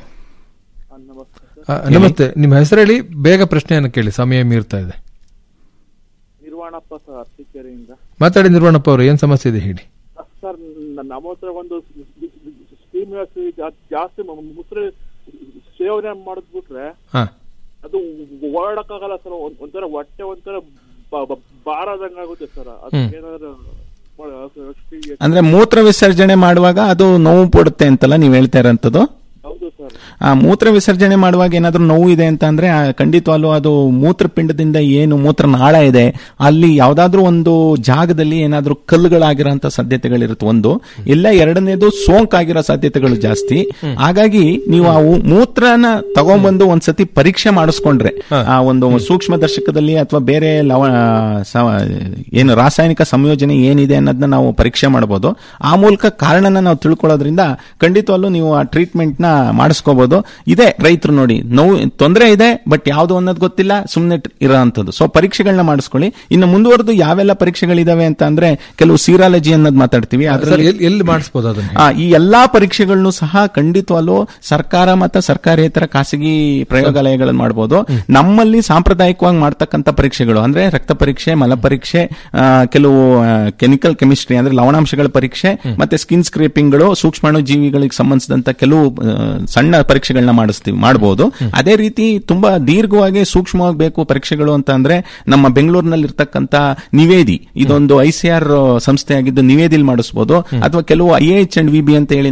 ಆ, ನಮಸ್ತೆ ನಿಮ್ಮ ಹೆಸರು ಹೇಳಿ ಬೇಗ ಪ್ರಶ್ನೆಯನ್ನು ಕೇಳಿ ಸಮಯ ಮೀರ್ತಾ ಇದೆ ನಿರ್ವಾಣಪ್ಪ ಸರ್ ಅರ್ತಿಕೆರೆಯಿಂದ ಮಾತಾಡಿ ನಿರ್ವಾಣಪ್ಪ ಅವರು ಏನ್ ಸಮಸ್ಯೆ ಇದೆ ಹೇಳಿ ಸರ್ ನ- ನಮ್ಮ ಹತ್ರ ಒಂದು ಸ್ಟೀಮ್ ಜಾಸ್ತಿ ಮ- ಮೂತ್ರ ಸೇವನೆ ಮಾಡಿದ್ಬಿಟ್ರೆ ಹಾ ಅದು ಓಡಕ್ಕಾಗಲ್ಲ ಸರ್ ಒಂದ್- ಒಂಥರ ಹೊಟ್ಟೆ ಒಂಥರ ಬ- ಬ- ಭಾರ ಆದಂಗ್ ಆಗುತ್ತೆ ಸರ್ ಅದಕ್ಕೆ ಏನಾದ್ರು ಮಾಡ- ಅಷ್ಟಿಗೆ- ಅಂದ್ರೆ ಮೂತ್ರ ವಿಸರ್ಜನೆ ಮಾಡುವಾಗ ಅದು ನೋವು ಪಡುತ್ತೆ ಅಂತಲ್ಲ ನೀವು ಹೇಳ್ತಾ ಇರೋಂಥದ್ದು ಹೌದು ಸರ್ ಆ, ಮೂತ್ರ ವಿಸರ್ಜನೆ ಮಾಡುವಾಗ ಏನಾದ್ರೂ ನೋವು ಇದೆ ಅಂತ ಅಂದ್ರೆ ಆ, ಖಂಡಿತವಾಗ್ಲೂ ಅದು ಮೂತ್ರಪಿಂಡದಿಂದ ಏನು ಮೂತ್ರನಾಳ ಇದೆ ಅಲ್ಲಿ ಯಾವ್ದಾದ್ರೂ ಒಂದು ಜಾಗದಲ್ಲಿ ಏನಾದ್ರೂ ಕಲ್ಲುಗಳಾಗಿರೋಂಥ ಸಾಧ್ಯತೆಗಳಿರುತ್ತೆ ಒಂದು ಇಲ್ಲ ಎರಡನೇದು ಸೋಂಕಾಗಿರೋ ಸಾಧ್ಯತೆಗಳು ಜಾಸ್ತಿ ಹಾಗಾಗಿ ನೀವು ಆ ಉ- ಮೂತ್ರನ ತಗೊಂಡ್ಬಂದು ಒಂದ್ಸತಿ ಪರೀಕ್ಷೆ ಮಾಡಿಸ್ಕೊಂಡ್ರೆ ಆ ಒಂದು ಸೂಕ್ಷ್ಮ ದರ್ಶಕದಲ್ಲಿ ಅಥವಾ ಬೇರೆ ಲವ ಸ- ಏನು ರಾಸಾಯನಿಕ ಸಂಯೋಜನೆ ಏನಿದೆ ಅನ್ನೋದನ್ನ ನಾವು ಪರೀಕ್ಷೆ ಮಾಡಬಹುದು ಆ ಮೂಲಕ ಕಾರಣನ ನಾವು ತಿಳ್ಕೊಳ್ಳೋದ್ರಿಂದ ಖಂಡಿತವಲ್ಲೂ ನೀವು ಆ ಟ್ರೀಟ್ಮೆಂಟ್ ನ ಮಾಡಿಸ್ಕೋಬಹುದು ಇದೆ ರೈತರು ನೋಡಿ ನೋವು ತೊಂದರೆ ಇದೆ ಬಟ್ ಯಾವ್ದು ಅನ್ನೋದು ಗೊತ್ತಿಲ್ಲ ಸುಮ್ಮನೆ ಇರೋಂಥದ್ದು ಸೊ ಪರೀಕ್ಷೆಗಳನ್ನ ಮಾಡಿಸ್ಕೊಳ್ಳಿ ಇನ್ನು ಮುಂದುವರೆದು ಯಾವೆಲ್ಲ ಪರೀಕ್ಷೆಗಳಿದಾವೆ ಅಂತ ಅಂದ್ರೆ ಕೆಲವು ಸೀರಾಲಜಿ ಅನ್ನೋದು ಮಾತಾಡ್ತೀವಿ ಸರ್ ಅದರಲ್ಲಿ ಎಲ್ಲಿ- ಎಲ್ಲಿ ಮಾಡಿಸ್ಬೋದು ಅದನ್ನ ಆ, ಈ ಎಲ್ಲಾ ಪರೀಕ್ಷೆಗಳನ್ನು ಸಹ ಖಂಡಿತವಾಗ್ಲೂ ಸರ್ಕಾರ ಮತ್ತು ಸರ್ಕಾರೇತರ ಖಾಸಗಿ ಪ್ರಯೋಗಾಲಯಗಳನ್ನು ಮಾಡಬಹುದು ನಮ್ಮಲ್ಲಿ ಸಾಂಪ್ರದಾಯಿಕವಾಗಿ ಮಾಡ್ತಕ್ಕಂಥ ಪರೀಕ್ಷೆಗಳು ಅಂದ್ರೆ ರಕ್ತ ಪರೀಕ್ಷೆ ಮಲ ಪರೀಕ್ಷೆ ಆ, ಕೆಲವು ಕೆಮಿಕಲ್ ಕೆಮಿಸ್ಟ್ರಿ ಅಂದ್ರೆ ಲವಣಾಂಶಗಳ ಪರೀಕ್ಷೆ ಮತ್ತೆ ಸ್ಕಿನ್ ಸ್ಕ್ರೇಪಿಂಗ್ಗಳು ಸೂಕ್ಷ್ಮಾಣು ಜೀವಿಗಳಿಗೆ ಸಂಬಂಧಿಸಿದಂತ ಕೆಲವು ಆ, ಸಣ್ಣ ಪರೀಕ್ಷೆಗಳನ್ನ ಮಾಡಿಸ್ತೀವಿ ಮಾಡಬಹುದು ಅದೇ ರೀತಿ ತುಂಬಾ ದೀರ್ಘವಾಗಿ ಸೂಕ್ಷ್ಮವಾಗಿ ಬೇಕು ಪರೀಕ್ಷೆಗಳು ಅಂತ ಅಂದ್ರೆ ನಮ್ಮ ಬೆಂಗಳೂರಿನಲ್ಲಿ ಇರ್ತಕ್ಕಂಥ ನಿವೇದಿ ಇದೊಂದು ಐ ಸಿ ಆರ್ ಸಂಸ್ಥೆ ಆಗಿದ್ದು ನಿವೇದಿಲ್ ಮಾಡಿಸಬಹುದು ಅಥವಾ ಕೆಲವು I H and V B ಅಂತ ಹೇಳಿ